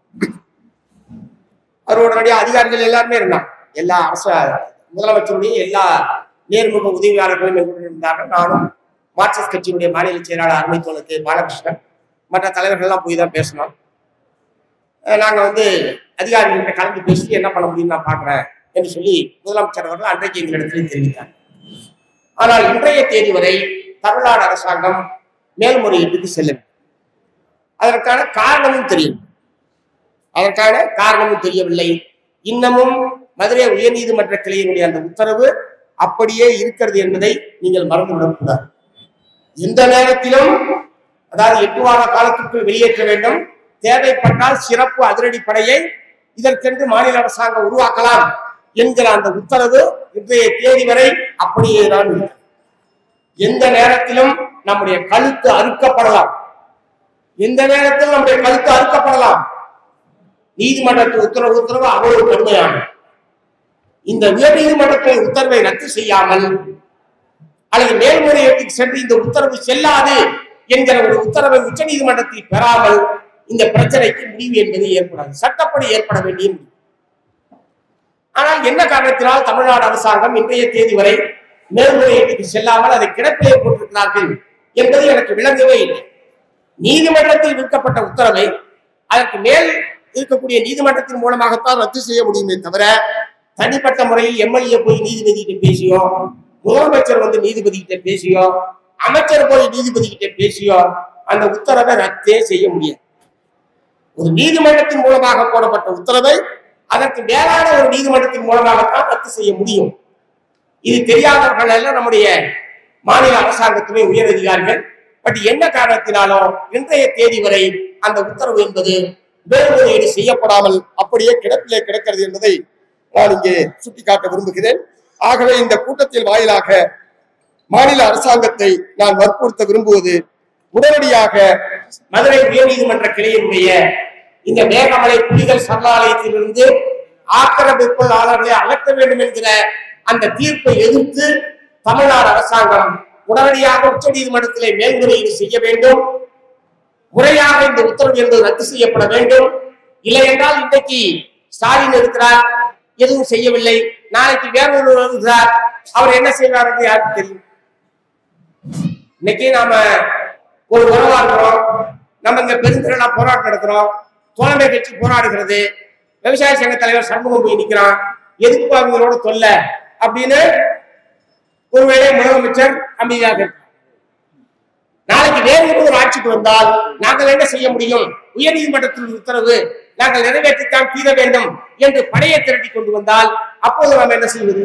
அவர் உடனடியாக அதிகாரிகள் எல்லாருமே இருந்தாங்க எல்லா அரசு முதலமைச்சருடைய எல்லா நேர்முக உதவியாளர்களும் எங்களுடன் இருந்தார்கள் நானும் மார்க்சிஸ்ட் கட்சியினுடைய மாநில செயலாளர் அருமை தோழர் கே பாலகிருஷ்ணன் மற்ற தலைவர்கள்லாம் போய் தான் பேசணும் அஹ் நாங்க வந்து அதிகாரிகள்கிட்ட கலந்து பேசி என்ன பண்ண முடியும் நான் பார்க்குறேன் என்று சொல்லி முதலமைச்சர் அவர்கள் அன்றைக்கு எங்களிடத்தில் தெரிவித்தார் ஆனால் இன்றைய தேதி வரை தமிழ்நாடு அரசாங்கம் மேல்முறையீட்டுக்கு செல்லவில்லை அதற்கான காரணமும் தெரியும் அதற்கான காரணமும் தெரியவில்லை இன்னமும் மதுரை உயர்நீதிமன்ற கிளையினுடைய அந்த உத்தரவு அப்படியே இருக்கிறது என்பதை நீங்கள் மறந்துவிடக்கூடாது எந்த நேரத்திலும் அதாவது எட்டு வார காலத்திற்குள் வெளியேற்ற வேண்டும் தேவைப்பட்டால் சிறப்பு அதிரடி படையை இதற்கென்று மாநில அரசாங்கம் உருவாக்கலாம் என்கிற அந்த உத்தரவு இன்றைய தேதி வரை அப்படியே தான் இருக்கிறது. எந்த நேரத்திலும் நம்முடைய கழுத்து அறுக்கப்படலாம் எந்த நேரத்தில் நம்முடைய கழுத்து அறுக்கப்படலாம் நீதிமன்றத்தின் உத்தரவு உத்தரவு அவ்வளவு கடுமையானது இந்த உயர் நீதிமன்றத்தின் உத்தரவை ரத்து செய்யாமல் அல்லது மேல்முறையீட்டுக்கு சென்று இந்த உத்தரவு செல்லாது என்கிற ஒரு உத்தரவை உச்ச நீதிமன்றத்தில் பெறாமல் இந்த பிரச்சனைக்கு முடிவு என்பது ஏற்படாது சட்டப்படி ஏற்பட வேண்டிய முடிவு ஆனால் என்ன காரணத்தினால் தமிழ்நாடு அரசாங்கம் இன்றைய தேதி வரை மேல்முறையீட்டுக்கு செல்லாமல் அதை கிடப்பிலே போட்டிருக்கிறார்கள் என்பது எனக்கு விளங்கவே இல்லை நீதிமன்றத்தில் விற்கப்பட்ட உத்தரவை அதற்கு மேல் இருக்கக்கூடிய நீதிமன்றத்தின் மூலமாகத்தான் ரத்து செய்ய முடியுமே தவிர தனிப்பட்ட முறையில் எம்எல்ஏ போய் நீதிபதி கிட்ட பேசியோ முதலமைச்சர் வந்து நீதிபதி கிட்ட பேசியோ அமைச்சர் போய் நீதிபதி கிட்ட பேசியோ அந்த உத்தரவை ரத்தே செய்ய முடியாது ஒரு நீதிமன்றத்தின் மூலமாக போடப்பட்ட உத்தரவை அதற்கு மேலான ஒரு நீதிமன்றத்தின் மூலமாகத்தான் ரத்து செய்ய முடியும் இது தெரியாதவர்கள் எல்லாம் நம்முடைய மாநில அரசாங்கத்துறை உயர் அதிகாரிகள் பட் என்ன காரணத்தினாலோ இன்றைய தேதி வரை அந்த உத்தரவு என்பது மேல்முறையீடு செய்யப்படாமல் அப்படியே கிடப்பிலே கிடக்கிறது என்பதை நான் இங்கே சுட்டிக்காட்ட விரும்புகிறேன் ஆகவே இந்த கூட்டத்தில் வாயிலாக மாநில அரசாங்கத்தை நான் வற்புறுத்த விரும்புவது உடனடியாக மதுரை உயர்நீதிமன்ற கிளையினுடைய இந்த மேகமலை புலிகள் சரணாலயத்திலிருந்து ஆக்கிரமிப்பாளர்களை அகற்ற வேண்டும் என்கிற அந்த தீர்ப்பை எதிர்த்து தமிழ்நாடு அரசாங்கம் உடனடியாக உச்ச நீதிமன்றத்திலே மேல்முறையீடு செய்ய வேண்டும் முறையாக இந்த உத்தரவு என்பது ரத்து செய்யப்பட வேண்டும் இல்லை என்றால் இன்றைக்கு ஸ்டாலின் இருக்கிறார் எதுவும் செய்யவில்லை நாளைக்கு வேறொரு வருகிறார் அவர் என்ன செய்வார் என்று யாருக்கு தெரியும் இன்னைக்கு நாம ஒரு உறவா இருக்கிறோம் நம்ம இங்க பெருந்திரளா போராட்டம் நடத்துறோம் தோழமை கட்சி போராடுகிறது விவசாய சங்க தலைவர் சண்முகம் போய் நிக்கிறான் எதுக்கு அவங்களோட தொல்லை அப்படின்னு ஒருவேளை முதலமைச்சர் அமைதியாக இருக்கிறார் நாளைக்கு வேறு ஒரு ஆட்சிக்கு வந்தால் நாங்கள் என்ன செய்ய முடியும் உயர்நீதிமன்றத்தின் உத்தரவு நாங்கள் நிறைவேற்றித்தான் தீர வேண்டும் என்று படையை திரட்டி கொண்டு வந்தால் அப்போது நாம் என்ன செய்வது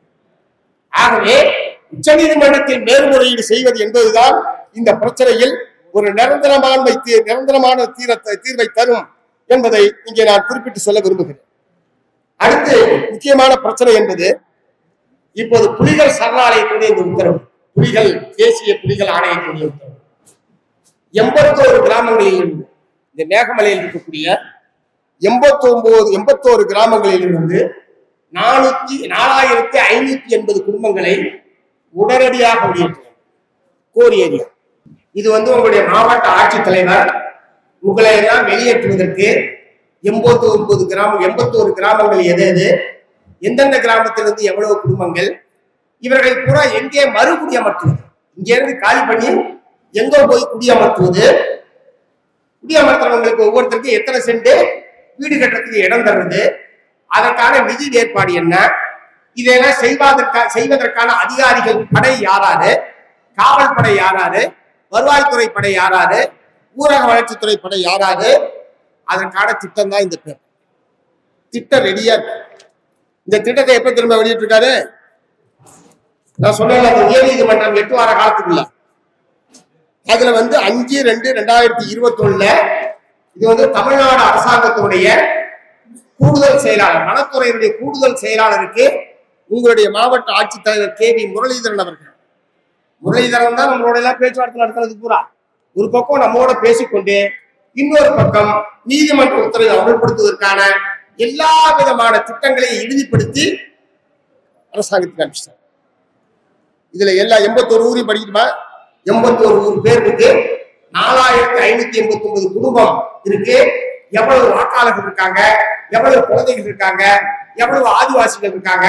ஆகவே உச்சநீதிமன்றத்தில் மேல்முறையீடு செய்வது என்பதுதான் இந்த பிரச்சனையில் ஒரு நிரந்தரமான தீ- நிரந்தரமான தீரத்தை தீர்வை தரும் என்பதை இங்கே நான் குறிப்பிட்டு சொல்ல விரும்புகிறேன் அடுத்து முக்கியமான பிரச்சனை என்பது இப்போது புலிகள் சரணாலயத்துடைய இந்த உத்தரவு புலிகள் தேசிய புலிகள் ஆணையத்துடைய உத்தரவு எண்பத்தோரு கிராமங்களில் இருந்து இந்த மேகமலையில் இருக்கக்கூடிய எண்பத்தி ஒன்பது எண்பத்தோரு கிராமங்களில் இருந்து நானூத்தி நாலாயிரத்தி ஐநூத்தி எண்பது குடும்பங்களை உடனடியாக வெளியேற்றுவோம் கோரி ஏரியா இது வந்து உங்களுடைய மாவட்ட ஆட்சித்தலைவர் உங்களை எல்லாம் வெளியேற்றுவதற்கு எண்பத்தி ஒன்பது கிராமம் எண்பத்தோரு கிராமங்கள் எது எது எந்தெந்த கிராமத்திலிருந்து எவ்வளவு குடும்பங்கள் இவர்கள் பூரா எங்கே மறுகுடியமர்த்துவது இங்க இருந்து காலி பண்ணி எங்க போய் குடியமர்த்துவது குடியமர்த்துறவங்களுக்கு ஒவ்வொருத்தருக்கும் எத்தனை சென்ட் வீடு கட்டுறதுக்கு இடம் தருவது அதற்கான நிதி ஏற்பாடு என்ன இதெல்லாம் செய்வதற்கா செய்வதற்கான அதிகாரிகள் படை யாராரு காவல் படை யாராரு வருவாய்த்துறை படை யாராரு ஊரக வளர்ச்சித்துறை படை யாராரு அதற்கான திட்டம் தான் இந்த பேப்பர் திட்டம் ரெடியா இருக்கு இந்த திட்டத்தை எப்ப திரும்ப வெளியிட்டிருக்காரு நான் சொன்னேன் அந்த உயர்நீதிமன்றம் எட்டு வார காலத்துக்குள்ள அதுல வந்து அஞ்சு ரெண்டு ரெண்டாயிரத்தி இருபத்தி ஒண்ணுல இது வந்து தமிழ்நாடு அரசாங்கத்தினுடைய கூடுதல் செயலாளர் வனத்துறையினுடைய கூடுதல் செயலாளருக்கு உங்களுடைய மாவட்ட ஆட்சித்தலைவர் கே வி முரளிதரன் அவர்கள் முரளிதரன் தான் நம்மளோட எல்லாம் பேச்சுவார்த்தை நடத்துறது பூரா ஒரு பக்கம் நம்மோட பேசிக்கொண்டு இன்னொரு பக்கம் நீதிமன்ற உத்தரவை அமல்படுத்துவதற்கான எல்லா விதமான திட்டங்களையும் இறுதிப்படுத்தி அரசாங்கத்துக்கு அனுப்பிச்சிட்டார் இதுல எல்லா எண்பத்தோரு ஊரையும் படிக்கணுமா எண்பத்தோரு ஊர் பேர் இருக்கு நாலாயிரத்தி ஐநூத்தி எண்பத்தி ஒன்பது குடும்பம் இருக்கு எவ்வளவு வாக்காளர்கள் இருக்காங்க எவ்வளவு குழந்தைகள் இருக்காங்க எவ்வளவு ஆதிவாசிகள் இருக்காங்க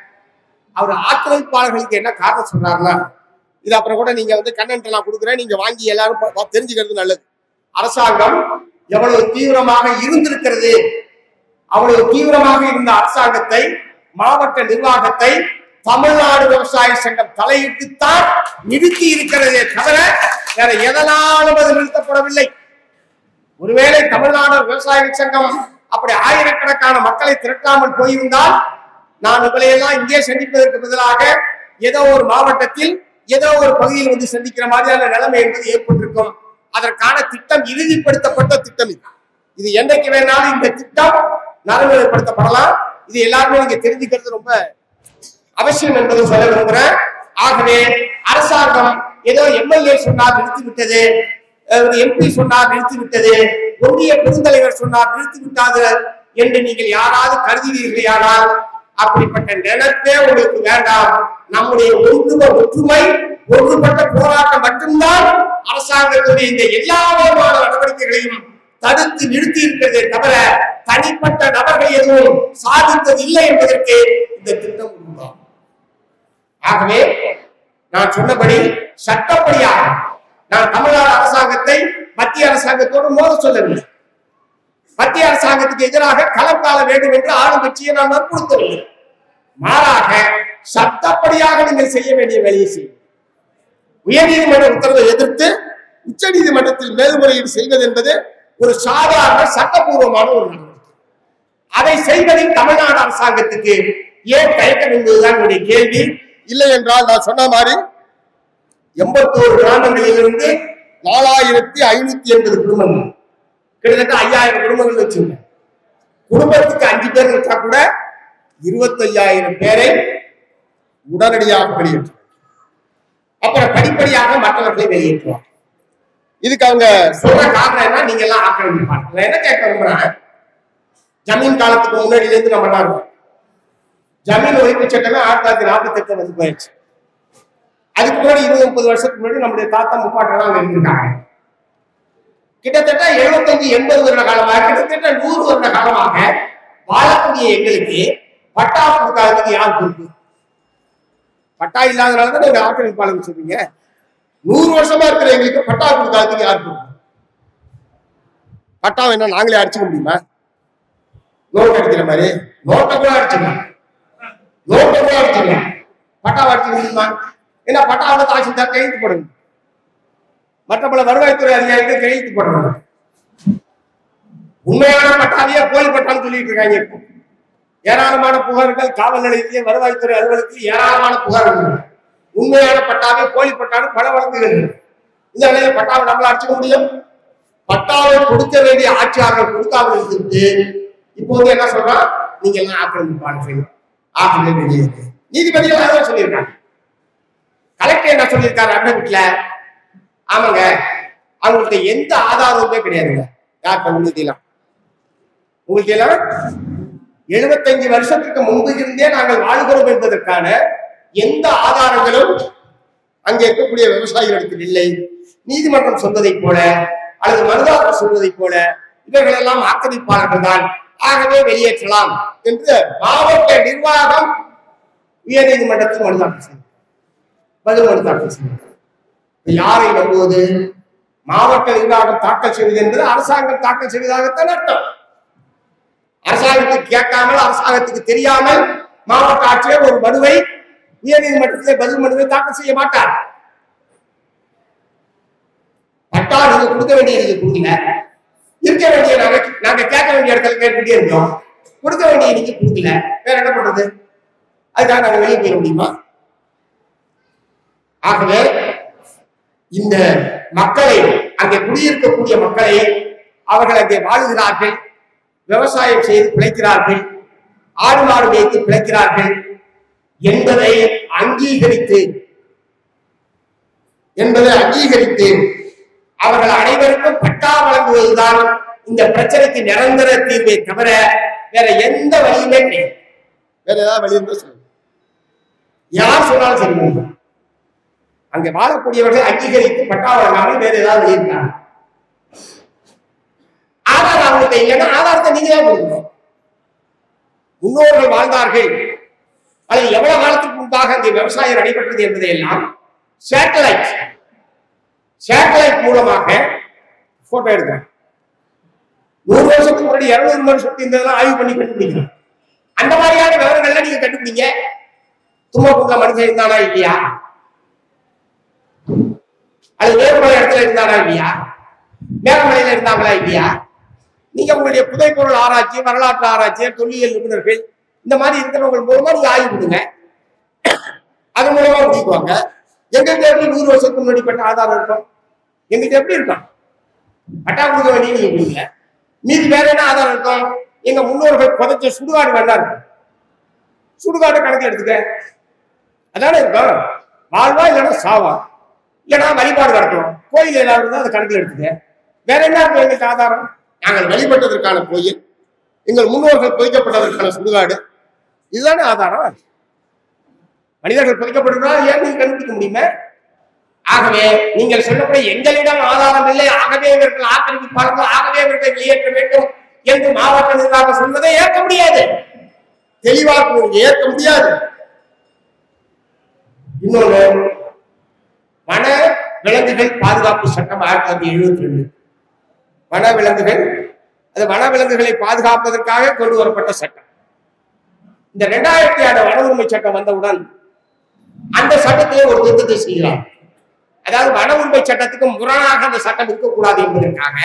அவர் ஆக்கிரமிப்பாளர்களுக்கு என்ன காரணம் சொல்றாருன்னா இது அப்புறம் கூட நீங்க வந்து கண்ணன்ட்ட நான் கொடுக்குறேன் நீங்க வாங்கி எல்லாரும் ப- ப- தெரிஞ்சுக்கிறது நல்லது அரசாங்கம் எவ்வளவு தீவிரமாக இருந்திருக்கிறது அவ்வளவு தீவிரமாக இருந்த அரசாங்கத்தை மாவட்ட நிர்வாகத்தை தமிழ்நாடு விவசாய சங்கம் தலையிட்டுத்தான் நிறுத்தி இருக்கிறதே தவிர வேற எதனாலும் அது நிறுத்தப்படவில்லை ஒருவேளை தமிழ்நாடு விவசாய சங்கம் அப்படி ஆயிரக்கணக்கான மக்களை திரட்டாமல் போயிருந்தால் நான் உங்களை எல்லாம் இங்கே சந்திப்பதற்கு பதிலாக ஏதோ ஒரு மாவட்டத்தில் ஏதோ ஒரு பகுதியில் வந்து சந்திக்கிற மாதிரியான நிலைமை என்பது ஏற்பட்டிருக்கும் அதற்கான திட்டம் இறுதிப்படுத்தப்பட்ட திட்டம் இது இது என்னைக்கு வேணாலும் இந்த திட்டம் நடைமுறைப்படுத்தப்படலாம் இது எல்லாருமே நீங்க தெரிஞ்சுக்கிறது ரொம்ப அவசியம் என்பதை சொல்ல விரும்புகிறேன் ஆகவே அரசாங்கம் ஏதோ எம்எல்ஏ சொன்னார் நிறுத்தி விட்டது எம்பி சொன்னார் நிறுத்தி விட்டது ஒன்றிய பெருந்தலைவர் சொன்னார் நிறுத்தி விட்டாது என்று நீங்கள் யாராவது கருதுவீர்களேயானால் அப்படிப்பட்ட நினைப்பே உங்களுக்கு வேண்டாம் நம்முடைய ஒன்றும ஒற்றுமை ஒன்றுபட்ட போராட்டம் மட்டும்தான் அரசாங்கத்துடைய இந்த எல்லா விதமான நடவடிக்கைகளையும் தடுத்து நிறுத்தி இருக்கிறதே தவிர தனிப்பட்ட நபர்கள் எதுவும் சாதித்தது இல்லை என்பதற்கு இந்த திட்டம் உருவாகும் ஆகவே நான் சொன்னபடி சட்டப்படியாக நான் தமிழ்நாடு அரசாங்கத்தை மத்திய அரசாங்கத்தோடு மோத சொல்லவில்லை மத்திய அரசாங்கத்துக்கு எதிராக களம் காண வேண்டும் என்று ஆளும் கட்சியை நான் வற்புறுத்தவில்லை மாறாக சட்டப்படியாக நீங்கள் செய்ய வேண்டிய வேலையை செய்யும் உயர்நீதிமன்ற உத்தரவை எதிர்த்து உச்ச நீதிமன்றத்தில் மேல்முறையீடு செய்வது என்பது ஒரு சாதாரண சட்டபூர்வமான ஒரு நடவடிக்கை அதை செய்வதில் தமிழ்நாடு அரசாங்கத்துக்கு ஏன் தயக்கம் என்பதுதான் என்னுடைய கேள்வி இல்லை என்றால் நான் சொன்ன மாதிரி எண்பத்தோரு கிராமங்களிலிருந்து நாலாயிரத்தி ஐநூத்தி எண்பது குடும்பங்கள் கிட்டத்தட்ட ஐயாயிரம் குடும்பங்கள் வச்சுங்க குடும்பத்துக்கு அஞ்சு பேர் வச்சா கூட இருபத்தையாயிரம் பேரை உடனடியாக வெளியேற்றுவார் அப்புறம் படிப்படியாக மற்றவர்களை வெளியேற்றுவார் இதுக்கு அவங்க சொல்ற காரணம் என்ன நீங்க எல்லாம் ஆக்கிரமிப்பாங்க நான் என்ன கேட்க விரும்புறேன் ஜமீன் காலத்துக்கு முன்னாடில இருந்து நம்ம எல்லாம் இருக்கோம் ஜமீன் ஒழிப்பு சட்டமே ஆயிரத்தி தொள்ளாயிரத்தி நாற்பத்தி எட்டு வந்து போயிடுச்சு அதுக்கு முன்னாடி இருபது முப்பது வருஷத்துக்கு முன்னாடி நம்முடைய தாத்தா முப்பாட்டெல்லாம் இருந்திருக்காங்க கிட்டத்தட்ட எழுபத்தஞ்சு எண்பது வருட காலமாக கிட்டத்தட்ட நூறு வருட காலமாக வாழக்கூடிய எங்களுக்கு பட்டா கொடுக்காததுக்கு யார் பொறுப்பு பட்டா இல்லாதனால தான் நீங்க ஆக்கிரமிப்பாளர் சொல்றீங்க நூறு வருஷமா இருக்கிற எங்களுக்கு பட்டா கொடுக்காததுக்கு யார் பொறுப்பு பட்டா என்ன நாங்களே அடிச்சுக்க முடியுமா நோட் அடிக்கிற மாதிரி நோட்டை கூட அடிச்சுக்கலாம் நோட்டை கூட அடிச்சுக்கலாம் பட்டா அடிச்சுக்க முடியுமா ஏன்னா பட்டாவில் தாசில்தார் கையெழுத்து போடுங்க மற்ற பல வருவாய்த்துறை அதிகாரிகள் கையெழுத்து போடுறாங்க உண்மையான பட்டாவையே போலி பட்டான்னு சொல்லிட்டு இருக்காங்க இப்போ ஏராளமான புகார்கள் காவல் நிலையத்திலே வருவாய்த்துறை அலுவலகத்தில் ஏராளமான புகார்கள் உண்மையான பட்டாவே போலி பட்டான்னு பல வழக்குகள் இருக்கு. இந்த நிலையில பட்டாவை நம்மள அடிச்சுக்க முடியும் பட்டாவை கொடுக்க வேண்டிய ஆட்சியாளர்கள் கொடுக்காமல் இருந்துட்டு இப்போ வந்து என்ன சொல்றான் நீங்க எல்லாம் ஆக்கிரமிப்பாளர்கள் ஆகவே வெளியேறு நீதிபதிகள் அதான் சொல்லியிருக்காங்க கலெக்டர் என்ன சொல்லியிருக்காரு அண்ணன் வீட்டுல ஆமாங்க அவங்கள்ட்ட எந்த ஆதாரமுமே கிடையாதுங்க யார்கிட்ட உங்களுக்கு எல்லாம் உங்களுக்கு எல்லாம் எழுபத்தஞ்சு வருஷத்துக்கு முன்பு இருந்தே நாங்கள் வாழ்கிறோம் என்பதற்கான எந்த ஆதாரங்களும் அங்கே இருக்கக்கூடிய விவசாயிகளிடத்தில் இல்லை நீதிமன்றம் சொல்வதைப் போல அல்லது மனுதாரர் சொல்வதைப் போல இவர்கள் எல்லாம் ஆக்கிரமிப்பாளர்கள் தான் ஆகவே வெளியேற்றலாம் என்று மாவட்ட நிர்வாகம் உயர் நீதிமன்றத்தில் மனு தாக்கல் செய்யும் பதில் மனு தாக்கல் செய்யும் இப்ப யாரை நம்புவது மாவட்ட நிர்வாகம் தாக்கல் செய்வது என்பது அரசாங்கம் தாக்கல் செய்வதாகத்தான் அர்த்தம் அரசாங்கத்துக்கு கேட்காமல் அரசாங்கத்துக்கு தெரியாமல் மாவட்ட ஆட்சியர் ஒரு மனுவை உயர்நீதிமன்றத்திலே பதில் மனுவை தாக்கல் செய்ய மாட்டார் பட்டா நீங்க கொடுக்க வேண்டிய நீங்க கொடுக்கல இருக்க வேண்டிய நாங்க நாங்க கேட்க வேண்டிய இடத்துல கேட்டுட்டே இருந்தோம் கொடுக்க வேண்டிய நீங்க கொடுக்கல வேற என்ன பண்றது அதுக்காக நாங்க வெளியே போயிட முடியுமா ஆகவே இந்த மக்களை அங்கே குடியிருக்கக்கூடிய மக்களை அவர்கள் அங்கே வாழுகிறார்கள் விவசாயம் செய்து பிழைக்கிறார்கள் ஆடு மாடு மேய்த்து பிழைக்கிறார்கள் என்பதை அங்கீகரித்து என்பதை அங்கீகரித்து அவர்கள் அனைவருக்கும் பட்டா வழங்குவதுதான் இந்த பிரச்சனைக்கு நிரந்தர தீர்வை தவிர வேற எந்த வழியுமே கிடையாது வேற ஏதாவது வழி இருந்தா சொல்லுங்க யார் சொன்னாலும் சரி அங்க வாழக்கூடியவர்கள் அங்கீகரித்து பட்டா வழங்காமல் வேற ஏதாவது வழி இருக்கா ஆதார் அவங்கள்ட்ட இல்லைன்னா ஆதாரத்தை நீங்க தான் கொடுக்கணும் முன்னோர்கள் வாழ்ந்தார்கள் அது எவ்வளவு காலத்துக்கு முன்பாக அந்த விவசாயம் நடைபெற்றது என்பதை எல்லாம் சேட்டலைட் சேட்டலைட் மூலமாக போட்டோ எடுக்கிறேன் நூறு வருஷத்துக்கு முன்னாடி இருநூறு வருஷத்துக்கு இருந்ததெல்லாம் ஆய்வு பண்ணி கண்டுபிடிக்கணும் அந்த மாதிரியான விவரங்கள்லாம் நீங்க கண்டுபிடிங்க தும்மக்குள்ள மனுஷன் இருந்தானா இல்லையா அது வேறுபல இடத்துல இருந்தானா இல்லையா மேகமலையில இருந்தாங்களா இல்லையா நீங்க உங்களுடைய புதைப்பொருள் ஆராய்ச்சி வரலாற்று ஆராய்ச்சி தொல்லியல் நிபுணர்கள் இந்த மாதிரி இருக்கிறவங்க மூலமா நீங்க ஆய்வு பண்ணுங்க அது மூலமா முடிக்குவாங்க எங்கள்கிட்ட எப்படி நூறு வருஷத்துக்கு முன்னாடி பட்ட ஆதாரம் இருக்கும் எங்கள்கிட்ட எப்படி இருக்கும் பட்டா கொடுக்க வேண்டிய நீங்க கொடுங்க மீதி வேற என்ன ஆதாரம் இருக்கும் எங்க முன்னோர்கள் புதைச்ச சுடுகாடு வேணா இருக்கும் சுடுகாட்டை கணக்கு எடுத்துக்க அதானே இருக்கும் வாழ்வா இல்லைன்னா சாவா இல்லைன்னா வழிபாடு நடத்துவோம் கோயில் ஏதாவது இருந்தா அதை கணக்கில் எடுத்துக்க வேற என்ன இருக்கும் எங்களுக்கு ஆதாரம் நாங்கள் வழிபட்டதற்கான கோயில் எங்கள் முன்னோர்கள் புதைக்கப்பட்டதற்கான சுடுகாடு இதுதானே ஆதாரம் மனிதர்கள் புதைக்கப்பட்டிருந்தால் ஏன் நீங்க கண்டுபிடிக்க முடியுமா ஆகவே நீங்கள் சொல்லப்பட எங்களிடம் ஆதாரம் இல்லை ஆகவே இவர்கள் ஆக்கிரமிப்பார்கள் ஆகவே இவர்களை வெளியேற்ற வேண்டும் என்று மாவட்ட நிர்வாகம் சொல்வதை ஏற்க முடியாது தெளிவாக உங்களுக்கு ஏற்க முடியாது இன்னொன்று வன விலங்குகள் பாதுகாப்பு சட்டம் ஆயிரத்தி தொள்ளாயிரத்தி எழுபத்தி ரெண்டு வன விலங்குகள் அது வன விலங்குகளை பாதுகாப்பதற்காக கொண்டு வரப்பட்ட சட்டம் இந்த இரண்டாயிரத்தி ஆறு வன உரிமை சட்டம் வந்தவுடன் அந்த சட்டத்திலே ஒரு திருத்தத்தை செய்கிறார் அதாவது வன உரிமை சட்டத்துக்கு முரணாக அந்த சட்டம் இருக்கக்கூடாது என்பதற்காக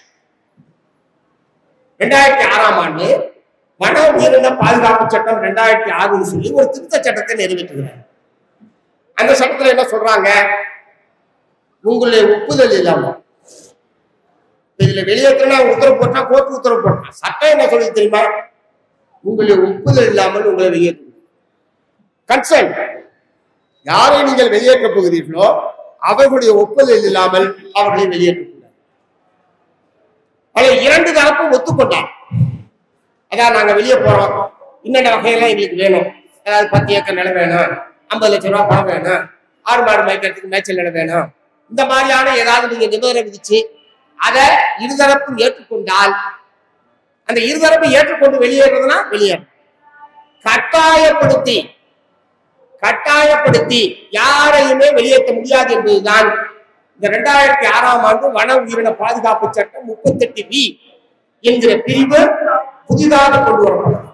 இரண்டாயிரத்தி ஆறாம் ஆண்டு வன உயிரின பாதுகாப்பு சட்டம் இரண்டாயிரத்தி ஆறுன்னு சொல்லி ஒரு திருத்த சட்டத்தை நிறைவேற்றுகிறார் அந்த சட்டத்துல என்ன சொல்றாங்க உங்களுடைய ஒப்புதல் இல்லாம இதுல வெளியேற்றினா உத்தரவு போட்டா கோர்ட்டு உத்தரவு போட்டா சட்டம் என்ன சொல்லி தெரியுமா உங்களுடைய ஒப்புதல் இல்லாமல் உங்களை வெளியேற்ற கன்சென்ட் யாரை நீங்கள் வெளியேற்றப் போகிறீர்களோ அவர்களுடைய ஒப்புதல் இல்லாமல் அவர்களை வெளியேற்றக்கூடாது அதில் இரண்டு தரப்பும் ஒத்துக்கொண்டார் அதான் நாங்க வெளியே போறோம் இன்னென்ன வகையெல்லாம் எங்களுக்கு வேணும் அதாவது பத்து ஏக்கர் நிலம் வேணும் ஐம்பது லட்சம் ரூபாய் பணம் வேணும் ஆடு மாடு மேய்க்கிறதுக்கு மேய்ச்சல் நிலம் வேணும் இந்த மாதிரியான ஏதாவது நீங்க நிபந்தனை விதிச்சு அதை இருதரப்பும் ஏற்றுக்கொண்டால் அந்த இருதரப்பு ஏற்றுக்கொண்டு வெளியேறதுன்னா வெளியேறும் கட்டாயப்படுத்தி கட்டாயப்படுத்தி யாரையுமே வெளியேற்ற முடியாது என்பதுதான் இந்த இரண்டாயிரத்தி ஆறாம் ஆண்டு வன உயிரின பாதுகாப்பு சட்டம் முப்பத்தெட்டு பி என்கிற பிரிவு புதிதாக கொண்டு வரப்படும்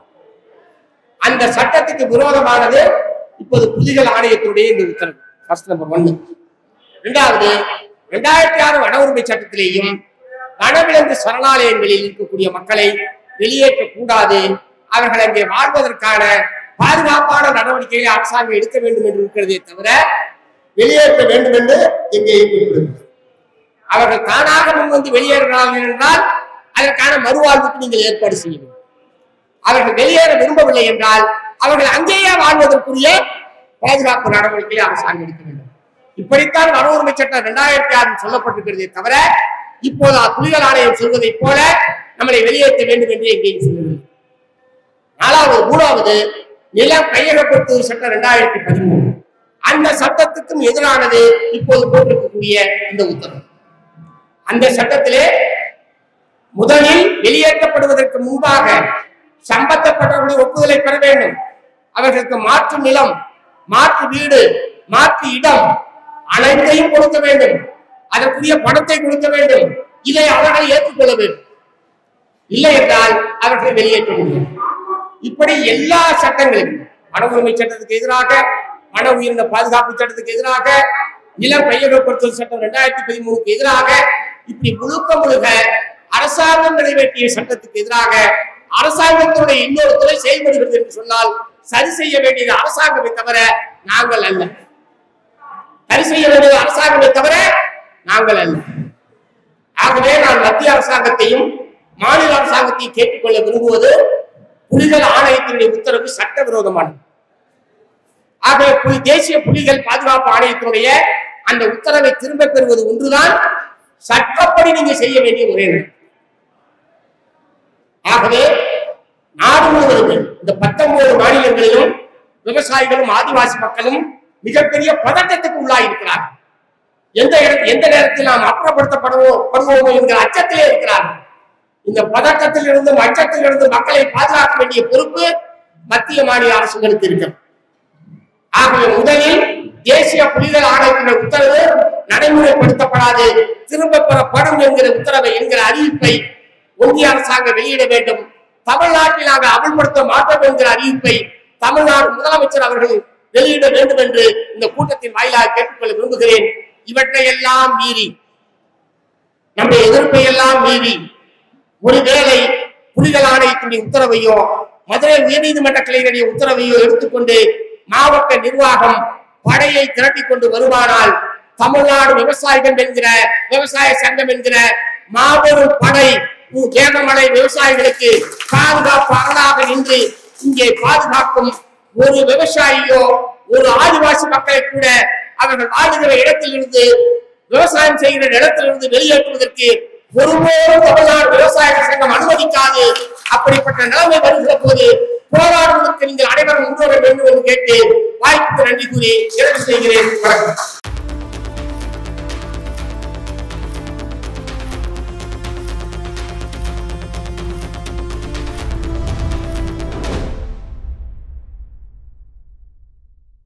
அந்த சட்டத்துக்கு விரோதமானது இப்போது புலிகள் ஆணையத்தினுடைய இந்த உத்தரவு ஃபர்ஸ்ட் நம்பர் ஒன்னு இரண்டாவது இரண்டாயிரத்தி ஆறு வன உரிமை சட்டத்திலேயும் வனவிலங்கு சரணாலயங்களில் இருக்கக்கூடிய மக்களை வெளியேற்றக் கூடாது அவர்கள் அங்கே வாழ்வதற்கான பாதுகாப்பான நடவடிக்கைகளை அரசாங்கம் எடுக்க வேண்டும் என்று இருக்கிறதே தவிர வெளியேற்ற வேண்டும் என்று எங்கேயும் குறிப்பிடுகிறது அவர்கள் தானாக முன்வந்து வெளியேறுகிறார்கள் என்றால் அதற்கான மறுவாழ்வுக்கு நீங்கள் ஏற்பாடு செய்ய வேண்டும் அவர்கள் வெளியேற விரும்பவில்லை என்றால் அவர்கள் அங்கேயே வாழ்வதற்குரிய பாதுகாப்பு நடவடிக்கைகளை அரசாங்கம் எடுக்க வேண்டும் இப்படித்தான் வன உரிமை சட்டம் இரண்டாயிரத்தி ஆறில் சொல்லப்பட்டிருக்கிறதே தவிர இப்போது புலிகள் ஆணையம் சொல்வதைப் போல நம்மளை வெளியேற்ற வேண்டும் என்று எங்கேயும் சொல்லவில்லை நாலாவது மூணாவது நிலம் கையகப்படுத்துவது சட்டம் இரண்டாயிரத்தி பதிமூணு அந்த சட்டத்துக்கும் எதிரானது இப்போது போட்டிருக்கக்கூடிய இந்த உத்தரவு அந்த சட்டத்திலே முதலில் வெளியேற்றப்படுவதற்கு முன்பாக சம்பந்தப்பட்டவர்களுடைய ஒப்புதலை பெற வேண்டும் அவர்களுக்கு மாற்று நிலம் மாற்று வீடு மாற்று இடம் அனைத்தையும் கொடுக்க வேண்டும் அதற்குரிய பணத்தை கொடுக்க வேண்டும் இதை அவர்கள் ஏற்றுக்கொள்ள வேண்டும் இல்லை என்றால் அவர்களை வெளியேற்ற முடியும் இப்படி எல்லா சட்டங்களுக்கும் வன உரிமை சட்டத்துக்கு எதிராக வன உயிரின பாதுகாப்பு சட்டத்துக்கு எதிராக நிலம் கையகப்படுத்துதல் சட்டம் இரண்டாயிரத்தி பதிமூணுக்கு எதிராக இப்படி முழுக்க முழுக்க அரசாங்கம் நிறைவேற்றிய சட்டத்துக்கு எதிராக அரசாங்கத்தினுடைய இன்னொரு துறை செயல்படுகிறது என்று சொன்னால் சரி செய்ய வேண்டியது அரசாங்கமே தவிர நாங்கள் அல்ல சரி செய்ய வேண்டியது அரசாங்கமே தவிர நாங்கள் அல்ல ஆகவே நான் மத்திய அரசாங்கத்தையும் மாநில அரசாங்கத்தையும் கேட்டுக்கொள்ள விரும்புவது புலிகள் ஆணையத்தினுடைய உத்தரவு சட்டவிரோதமானது ஆகவே புலி தேசிய புலிகள் பாதுகாப்பு ஆணையத்தினுடைய அந்த உத்தரவை திரும்ப பெறுவது ஒன்றுதான் சட்டப்படி நீங்க செய்ய வேண்டிய ஒரே நடம். ஆகவே நாடு முழுவதும் இந்த பத்தொன்பது மாநிலங்களிலும் விவசாயிகளும் ஆதிவாசி மக்களும் மிகப்பெரிய பதட்டத்துக்கு உள்ளாயிருக்கிறார்கள் எந்த இட- எந்த நேரத்தில் நாம் அப்புறப்படுத்தப்படுவோம் படுவோமோ என்கிற அச்சத்திலே இருக்கிறார்கள் இந்த பதட்டத்தில் இருந்து அச்சத்தில் இருந்து மக்களை பாதுகாக்க வேண்டிய பொறுப்பு மத்திய மாநில அரசுகளுக்கு இருக்கிறது ஆகவே முதலில் தேசிய புலிகள் ஆணையத்தின் உத்தரவு நடைமுறைப்படுத்தப்படாது திரும்ப பெறப்படும் என்கிற உத்தரவை என்கிற அறிவிப்பை ஒன்றிய அரசாங்கம் வெளியிட வேண்டும் தமிழ்நாட்டில் நாங்கள் அமல்படுத்த மாட்டோம் என்கிற அறிவிப்பை தமிழ்நாடு முதலமைச்சர் அவர்கள் வெளியிட வேண்டும் என்று இந்த கூட்டத்தின் வாயிலாக கேட்டுக்கொள்ள விரும்புகிறேன் இவற்றை எல்லாம் மீறி நம்முடைய எதிர்ப்பை எல்லாம் மீறி ஒருவேளை புலிகள் ஆணையத்தினுடைய உத்தரவையோ மதுரை உயர்நீதிமன்ற கிளையினுடைய உத்தரவையோ எடுத்துக்கொண்டு மாவட்ட நிர்வாகம் படையை திரட்டிக் கொண்டு வருமானால் தமிழ்நாடு விவசாயிகள் என்கிற விவசாய சங்கம் என்கிற மாபெரும் படை உ- கேரமலை விவசாயிகளுக்கு பாதுகாப்பு அரணாக நின்று இங்கே பாதுகாக்கும் ஒரு விவசாயியோ ஒரு ஆதிவாசி மக்களை கூட அவர்கள் வாழுகிற இடத்திலிருந்து விவசாயம் செய்கிற இடத்திலிருந்து வெளியேற்றுவதற்கு ஒருபோதும் தமிழ்நாடு விவசாய சங்கம் அனுமதிக்காது அப்படிப்பட்ட நிலைமை வருகிற போது போராடுவதற்கு நீங்கள் அனைவரும் முன்வர வேண்டும் என்று கேட்டு வாய்ப்புக்கு நன்றி கூறி நிறைவு செய்கிறேன் வணக்கம்